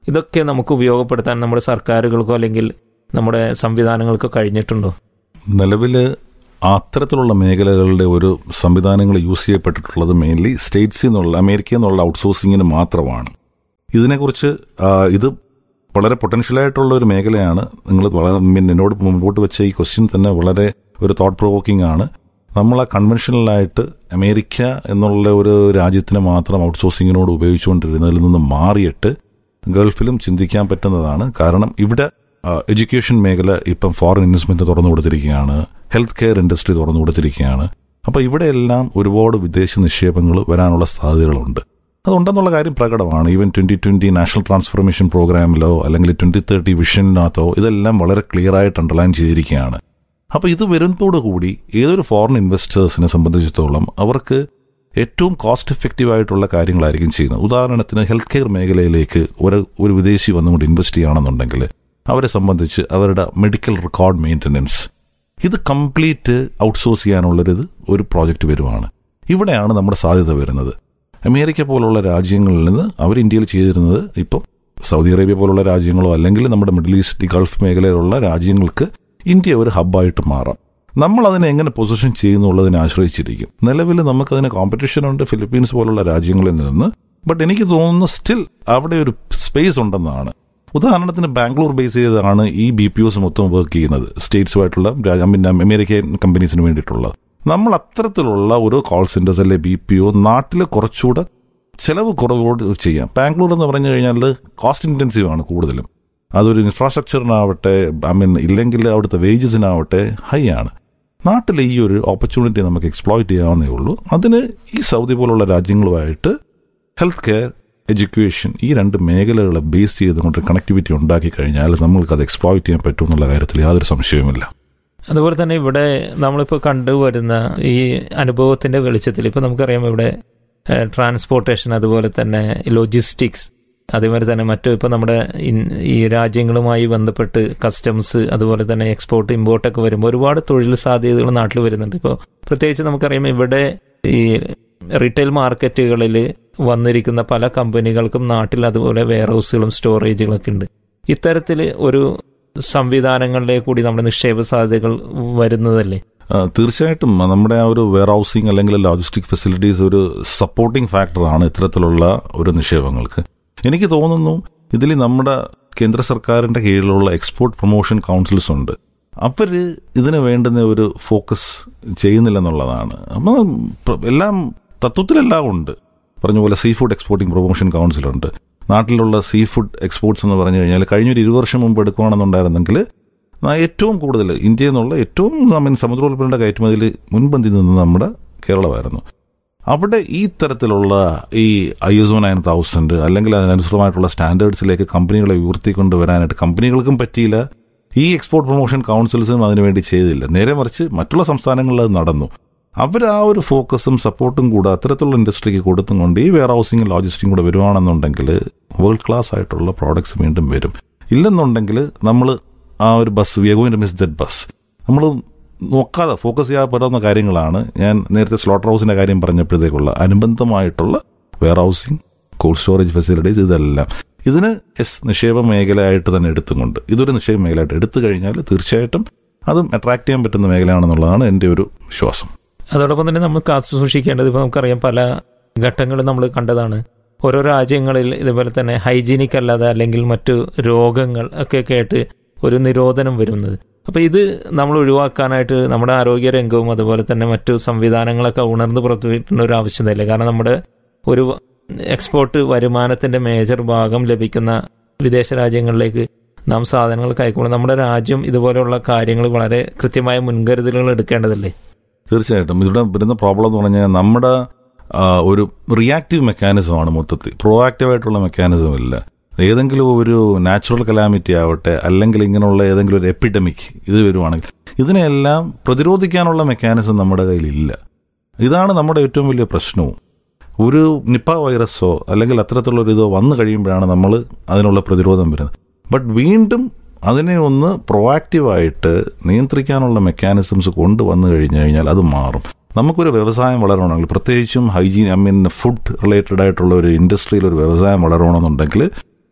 S7: ഇതൊക്കെ നമുക്ക് ഉപയോഗപ്പെടുത്താൻ നമ്മുടെ സർക്കാരുകൾക്കോ അല്ലെങ്കിൽ നമ്മുടെ സംവിധാനങ്ങൾക്കോ കഴിഞ്ഞിട്ടുണ്ടോ
S8: നിലവിൽ അത്തരത്തിലുള്ള മേഖലകളുടെ ഒരു സംവിധാനങ്ങൾ യൂസ് ചെയ്യപ്പെട്ടിട്ടുള്ളത് മെയിൻലി സ്റ്റേറ്റ്സിൽ നിന്നുള്ള അമേരിക്കയിൽ നിന്നുള്ള ഔട്ട്സോഴ്സിങ്ങിന് മാത്രമാണ് ഇതിനെക്കുറിച്ച് ആ, ഇത് വളരെ പൊട്ടൻഷ്യലായിട്ടുള്ള ഒരു മേഖലയാണ് നിങ്ങൾ വളരെ മിൻ- എന്നോട് മുമ്പോട്ട് വെച്ച ഈ ക്വസ്റ്റ്യൻ തന്നെ വളരെ ഒരു തോട്ട് പ്രൊവോക്കിംഗ് ആണ് നമ്മൾ ആ കൺവെൻഷനലായിട്ട് അമേരിക്ക എന്നുള്ള ഒരു രാജ്യത്തിന് മാത്രം ഔട്ട്സോഴ്സിങ്ങിനോട് ഉപയോഗിച്ചുകൊണ്ടിരുന്നതിൽ നിന്ന് മാറിയിട്ട് ഗൾഫിലും ചിന്തിക്കാൻ പറ്റുന്നതാണ് കാരണം ഇവിടെ എഡ്യൂക്കേഷൻ മേഖല ഇപ്പം ഫോറിൻ ഇൻവെസ്റ്റ്മെന്റ് തുറന്നു കൊടുത്തിരിക്കുകയാണ് ഹെൽത്ത് കെയർ ഇൻഡസ്ട്രി തുറന്നു കൊടുത്തിരിക്കുകയാണ് അപ്പോൾ ഇവിടെയെല്ലാം ഒരുപാട് വിദേശ നിക്ഷേപങ്ങൾ വരാനുള്ള സാധ്യതകളുണ്ട് അതുണ്ടെന്നുള്ള കാര്യം പ്രകടമാണ് even twenty twenty national transformation പ്രോഗ്രാമിലോ അല്ലെങ്കിൽ ട്വന്റി തേർട്ടി വിഷനിനകത്തോ ഇതെല്ലാം വളരെ ക്ലിയർ ആയിട്ട് അണ്ടർലൈൻ ചെയ്തിരിക്കുകയാണ് അപ്പോൾ ഇത് വരുന്നതോടുകൂടി ഏതൊരു ഫോറിൻ ഇൻവെസ്റ്റേഴ്സിനെ സംബന്ധിച്ചിടത്തോളം അവർക്ക് ഏറ്റവും കോസ്റ്റ് എഫക്റ്റീവ് ആയിട്ടുള്ള കാര്യങ്ങളായിരിക്കും ചെയ്യുന്നത് ഉദാഹരണത്തിന് ഹെൽത്ത് കെയർ മേഖലയിലേക്ക് ഒരു ഒരു വിദേശി വന്നുകൊണ്ട് ഇൻവെസ്റ്റ് ചെയ്യുകയാണെന്നുണ്ടെങ്കിൽ അവരെ സംബന്ധിച്ച് അവരുടെ മെഡിക്കൽ റെക്കോർഡ് മെയിൻ്റനൻസ് ഇത് കംപ്ലീറ്റ് ഔട്ട്സോഴ്സ് ചെയ്യാനുള്ളൊരു ഒരു പ്രോജക്റ്റ് വരുവാണ് ഇവിടെയാണ് നമ്മുടെ സാധ്യത വരുന്നത് അമേരിക്ക പോലുള്ള രാജ്യങ്ങളിൽ നിന്ന് അവർ ഇന്ത്യയിൽ ചെയ്തിരുന്നത് ഇപ്പം സൗദി അറേബ്യ പോലുള്ള രാജ്യങ്ങളോ അല്ലെങ്കിൽ നമ്മുടെ മിഡിൽ ഈസ്റ്റ് ഗൾഫ് മേഖലയിലുള്ള രാജ്യങ്ങൾക്ക് ഇന്ത്യ ഒരു ഹബ്ബായിട്ട് മാറാം നമ്മൾ അതിനെ എങ്ങനെ പൊസിഷൻ ചെയ്യുന്നുള്ളതിനെ ആശ്രയിച്ചിരിക്കും നിലവിൽ നമുക്കതിന് കോമ്പറ്റീഷൻ ഉണ്ട് ഫിലിപ്പീൻസ് പോലുള്ള രാജ്യങ്ങളിൽ നിന്ന് ബട്ട് എനിക്ക് തോന്നുന്നു സ്റ്റിൽ അവിടെ ഒരു സ്പേസ് ഉണ്ടെന്നാണ് ഉദാഹരണത്തിന് ബാംഗ്ലൂർ ബേസ് ചെയ്താണ് ഈ ബി പി ഒസ് മൊത്തം വർക്ക് ചെയ്യുന്നത് സ്റ്റേറ്റ്സുമായിട്ടുള്ള രാ- പിന്നെ അമേരിക്കൻ കമ്പനീസിന് വേണ്ടിയിട്ടുള്ളത് നമ്മൾ അത്തരത്തിലുള്ള ഒരു കോൾ സെന്റേഴ്സ് അല്ലെ ബി പി ഒ നാട്ടിൽ കുറച്ചുകൂടെ ചെലവ് കുറവോട് ചെയ്യാം ബാംഗ്ലൂർ എന്ന് പറഞ്ഞു കഴിഞ്ഞാൽ കോസ്റ്റ് ഇന്റൻസീവ് ആണ് കൂടുതലും അതൊരു ഇൻഫ്രാസ്ട്രക്ചറിനാവട്ടെ ഐ മീൻ ഇല്ലെങ്കിൽ അവിടുത്തെ വേജസിനാവട്ടെ ഹൈ ആണ് നാട്ടിലെ ഈ ഒരു ഓപ്പർച്യൂണിറ്റി നമുക്ക് എക്സ്പ്ലോയിറ്റ് ചെയ്യാവുന്നേ ഉള്ളൂ അതിന് ഈ സൗദി പോലുള്ള രാജ്യങ്ങളുമായിട്ട് ഹെൽത്ത് കെയർ എഡ്യൂക്കേഷൻ ഈ രണ്ട് മേഖലകളെ ബേസ് ചെയ്തുകൊണ്ട് കണക്ടിവിറ്റി ഉണ്ടാക്കി കഴിഞ്ഞാൽ നമ്മൾക്ക് അത് എക്സ്പ്ലോയിറ്റ് ചെയ്യാൻ പറ്റും എന്നുള്ള കാര്യത്തിൽ യാതൊരു സംശയവുമില്ല
S7: അതുപോലെ തന്നെ ഇവിടെ നമ്മളിപ്പോൾ കണ്ടുവരുന്ന ഈ അനുഭവത്തിന്റെ വെളിച്ചത്തിൽ ഇപ്പോൾ നമുക്കറിയാം ഇവിടെ ട്രാൻസ്പോർട്ടേഷൻ അതുപോലെ തന്നെ ലോജിസ്റ്റിക്സ് അതേമാതിരി തന്നെ മറ്റു ഇപ്പോൾ നമ്മുടെ ഇൻ- ഈ രാജ്യങ്ങളുമായി ബന്ധപ്പെട്ട് കസ്റ്റംസ് അതുപോലെ തന്നെ എക്സ്പോർട്ട് ഇമ്പോർട്ടൊക്കെ വരുമ്പോൾ ഒരുപാട് തൊഴിൽ സാധ്യതകൾ നാട്ടിൽ വരുന്നുണ്ട് ഇപ്പോൾ പ്രത്യേകിച്ച് നമുക്കറിയാം ഇവിടെ ഈ റീറ്റെയിൽ മാർക്കറ്റുകളിൽ വന്നിരിക്കുന്ന പല കമ്പനികൾക്കും നാട്ടിൽ അതുപോലെ വെയർ ഹൗസുകളും സ്റ്റോറേജുകളൊക്കെ ഉണ്ട് ഇത്തരത്തിൽ ഒരു സംവിധാനങ്ങളിലേക്ക് കൂടി നമ്മുടെ നിക്ഷേപ സാധ്യതകൾ വരുന്നതല്ലേ
S8: ആ, തീർച്ചയായിട്ടും നമ്മുടെ ആ ഒരു വെയർ ഹൗസിംഗ് അല്ലെങ്കിൽ ലോജിസ്റ്റിക് ഫെസിലിറ്റീസ് ഒരു സപ്പോർട്ടിംഗ് ഫാക്ടറാണ് ഇത്തരത്തിലുള്ള ഒരു നിക്ഷേപങ്ങൾക്ക് എനിക്ക് തോന്നുന്നു ഇതിൽ നമ്മുടെ കേന്ദ്ര സർക്കാരിന്റെ കീഴിലുള്ള എക്സ്പോർട്ട് പ്രൊമോഷൻ കൗൺസിൽസ് ഉണ്ട് അവര് ഇതിന് വേണ്ടുന്ന ഒരു ഫോക്കസ് ചെയ്യുന്നില്ലെന്നുള്ളതാണ് അപ്പം പ്ര- എല്ലാം തത്വത്തിലെല്ലാം ഉണ്ട് പറഞ്ഞ പോലെ സീ ഫുഡ് എക്സ്പോർട്ടിംഗ് പ്രൊമോഷൻ കൗൺസിലുണ്ട് നാട്ടിലുള്ള സീ ഫുഡ് എക്സ്പോർട്സ് എന്ന് പറഞ്ഞു കഴിഞ്ഞാൽ കഴിഞ്ഞൊരു ഇരുപത് വർഷം മുമ്പ് എടുക്കുകയാണെന്നുണ്ടായിരുന്നെങ്കിൽ ആ ഏറ്റവും കൂടുതൽ ഇന്ത്യയിൽ നിന്നുള്ള ഏറ്റവും I mean, സമുദ്രോൽപ്പന്നയുടെ കയറ്റുമതിയിൽ മുൻപന്തി നിന്ന് നമ്മുടെ കേരളമായിരുന്നു അവിടെ ഈ തരത്തിലുള്ള ഈ I S O nine thousand അല്ലെങ്കിൽ അതിനനുസൃതമായിട്ടുള്ള സ്റ്റാൻഡേർഡ്സിലേക്ക് കമ്പനികളെ ഉയർത്തിക്കൊണ്ട് വരാനായിട്ട് കമ്പനികൾക്കും പറ്റിയില്ല ഈ എക്സ്പോർട്ട് പ്രൊമോഷൻ കൗൺസിൽസും അതിനുവേണ്ടി ചെയ്തില്ല നേരെ മറിച്ച് മറ്റുള്ള സംസ്ഥാനങ്ങളിൽ അത് നടന്നു അവർ ആ ഒരു ഫോക്കസും സപ്പോർട്ടും കൂടെ അത്തരത്തിലുള്ള ഇൻഡസ്ട്രിക്ക് കൊടുത്തും കൊണ്ട് ഈ വെയർ ഹൗസിംഗ് ലോജിസ്റ്റിക്കും കൂടെ വരുവാണെന്നുണ്ടെങ്കിൽ വേൾഡ് ക്ലാസ് ആയിട്ടുള്ള പ്രോഡക്ട്സ് വീണ്ടും വരും ഇല്ലെന്നുണ്ടെങ്കിൽ നമ്മൾ ആ ഒരു bus we going to miss that bus നമ്മൾ നോക്കാതെ ഫോക്കസ് ചെയ്യാൻ കാര്യങ്ങളാണ് ഞാൻ നേരത്തെ സ്ലോട്ടർ ഹൗസിന്റെ കാര്യം പറഞ്ഞപ്പോഴത്തേക്കുള്ള അനുബന്ധമായിട്ടുള്ള warehousing cold storage facilities ഇതെല്ലാം ഇതിന് എസ് നിക്ഷേപ മേഖലയായിട്ട് തന്നെ എടുത്തുകൊണ്ട് ഇതൊരു നിക്ഷേപ മേഖലയായിട്ട് എടുത്തു കഴിഞ്ഞാൽ തീർച്ചയായിട്ടും അതും അട്രാക്ട് ചെയ്യാൻ പറ്റുന്ന മേഖലയാണെന്നുള്ളതാണ് എൻ്റെ ഒരു വിശ്വാസം
S7: അതോടൊപ്പം തന്നെ നമ്മൾ കാത്തു സൂക്ഷിക്കേണ്ടത് ഇപ്പോൾ നമുക്കറിയാം പല ഘട്ടങ്ങളും നമ്മൾ കണ്ടതാണ് ഓരോ രാജ്യങ്ങളിൽ ഇതുപോലെ തന്നെ ഹൈജീനിക് അല്ലാതെ അല്ലെങ്കിൽ മറ്റു രോഗങ്ങൾ ഒക്കെ കേട്ട് ഒരു നിരോധനം വരുന്നത് അപ്പോൾ ഇത് നമ്മൾ ഒഴിവാക്കാനായിട്ട് നമ്മുടെ ആരോഗ്യ രംഗവും അതുപോലെ തന്നെ മറ്റു സംവിധാനങ്ങളൊക്കെ ഉണർന്ന് പുറത്തുവിട്ടേണ്ട ഒരു ആവശ്യമില്ല കാരണം നമ്മുടെ ഒരു എക്സ്പോർട്ട് വരുമാനത്തിന്റെ മേജർ ഭാഗം ലഭിക്കുന്ന വിദേശ രാജ്യങ്ങളിലേക്ക് നാം സാധനങ്ങൾ കയക്കുമ്പോൾ നമ്മുടെ രാജ്യം ഇതുപോലെയുള്ള കാര്യങ്ങൾ വളരെ കൃത്യമായ മുൻകരുതലുകൾ എടുക്കേണ്ടതല്ലേ
S8: തീർച്ചയായിട്ടും ഇവിടെ വരുന്ന പ്രോബ്ലം എന്ന് പറഞ്ഞാൽ നമ്മുടെ ആ, ഒരു റിയാക്റ്റീവ് മെക്കാനിസമാണ് മൊത്തത്തിൽ പ്രൊആക്റ്റീവ് ആയിട്ടുള്ള മെക്കാനിസം ഇല്ല ഏതെങ്കിലും ഒരു നാച്ചുറൽ കലാമിറ്റി ആവട്ടെ അല്ലെങ്കിൽ ഇങ്ങനെയുള്ള ഏതെങ്കിലും ഒരു എപ്പിഡമിക് ഇത് വരുവാണെങ്കിൽ ഇതിനെല്ലാം പ്രതിരോധിക്കാനുള്ള മെക്കാനിസം നമ്മുടെ കയ്യിലില്ല ഇതാണ് നമ്മുടെ ഏറ്റവും വലിയ പ്രശ്നവും ഒരു നിപ്പ വൈറസോ അല്ലെങ്കിൽ അത്തരത്തിലുള്ള ഒരു ഇതോ വന്നു കഴിയുമ്പോഴാണ് നമ്മൾ അതിനുള്ള പ്രതിരോധം വരുന്നത് ബട്ട് വീണ്ടും അതിനെ ഒന്ന് പ്രൊആക്റ്റീവായിട്ട് നിയന്ത്രിക്കാനുള്ള മെക്കാനിസംസ് കൊണ്ടുവന്നു കഴിഞ്ഞു കഴിഞ്ഞാൽ അത് മാറും നമുക്കൊരു വ്യവസായം വളരണമെങ്കിൽ പ്രത്യേകിച്ചും hygiene I mean food related ആയിട്ടുള്ള ഒരു ഇൻഡസ്ട്രിയിൽ ഒരു വ്യവസായം വളരണമെന്നുണ്ടെങ്കിൽ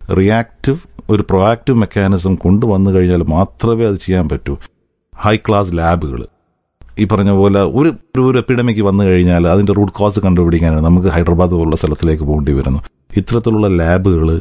S8: റിയാക്റ്റീവ് ഒരു പ്രൊആക്റ്റീവ് മെക്കാനിസം കൊണ്ടുവന്നു കഴിഞ്ഞാൽ മാത്രമേ അത് ചെയ്യാൻ പറ്റൂ ഹൈ ക്ലാസ് ലാബുകൾ ഈ പറഞ്ഞ പോലെ ഒരു ഒരു എപ്പിഡമിക് വന്നു കഴിഞ്ഞാൽ അതിന്റെ റൂട്ട് കോസ് കണ്ടുപിടിക്കാനാണ് നമുക്ക് ഹൈദരാബാദ് പോലുള്ള സ്ഥലത്തിലേക്ക് പോകേണ്ടി വരുന്നു ഇത്തരത്തിലുള്ള ലാബുകൾ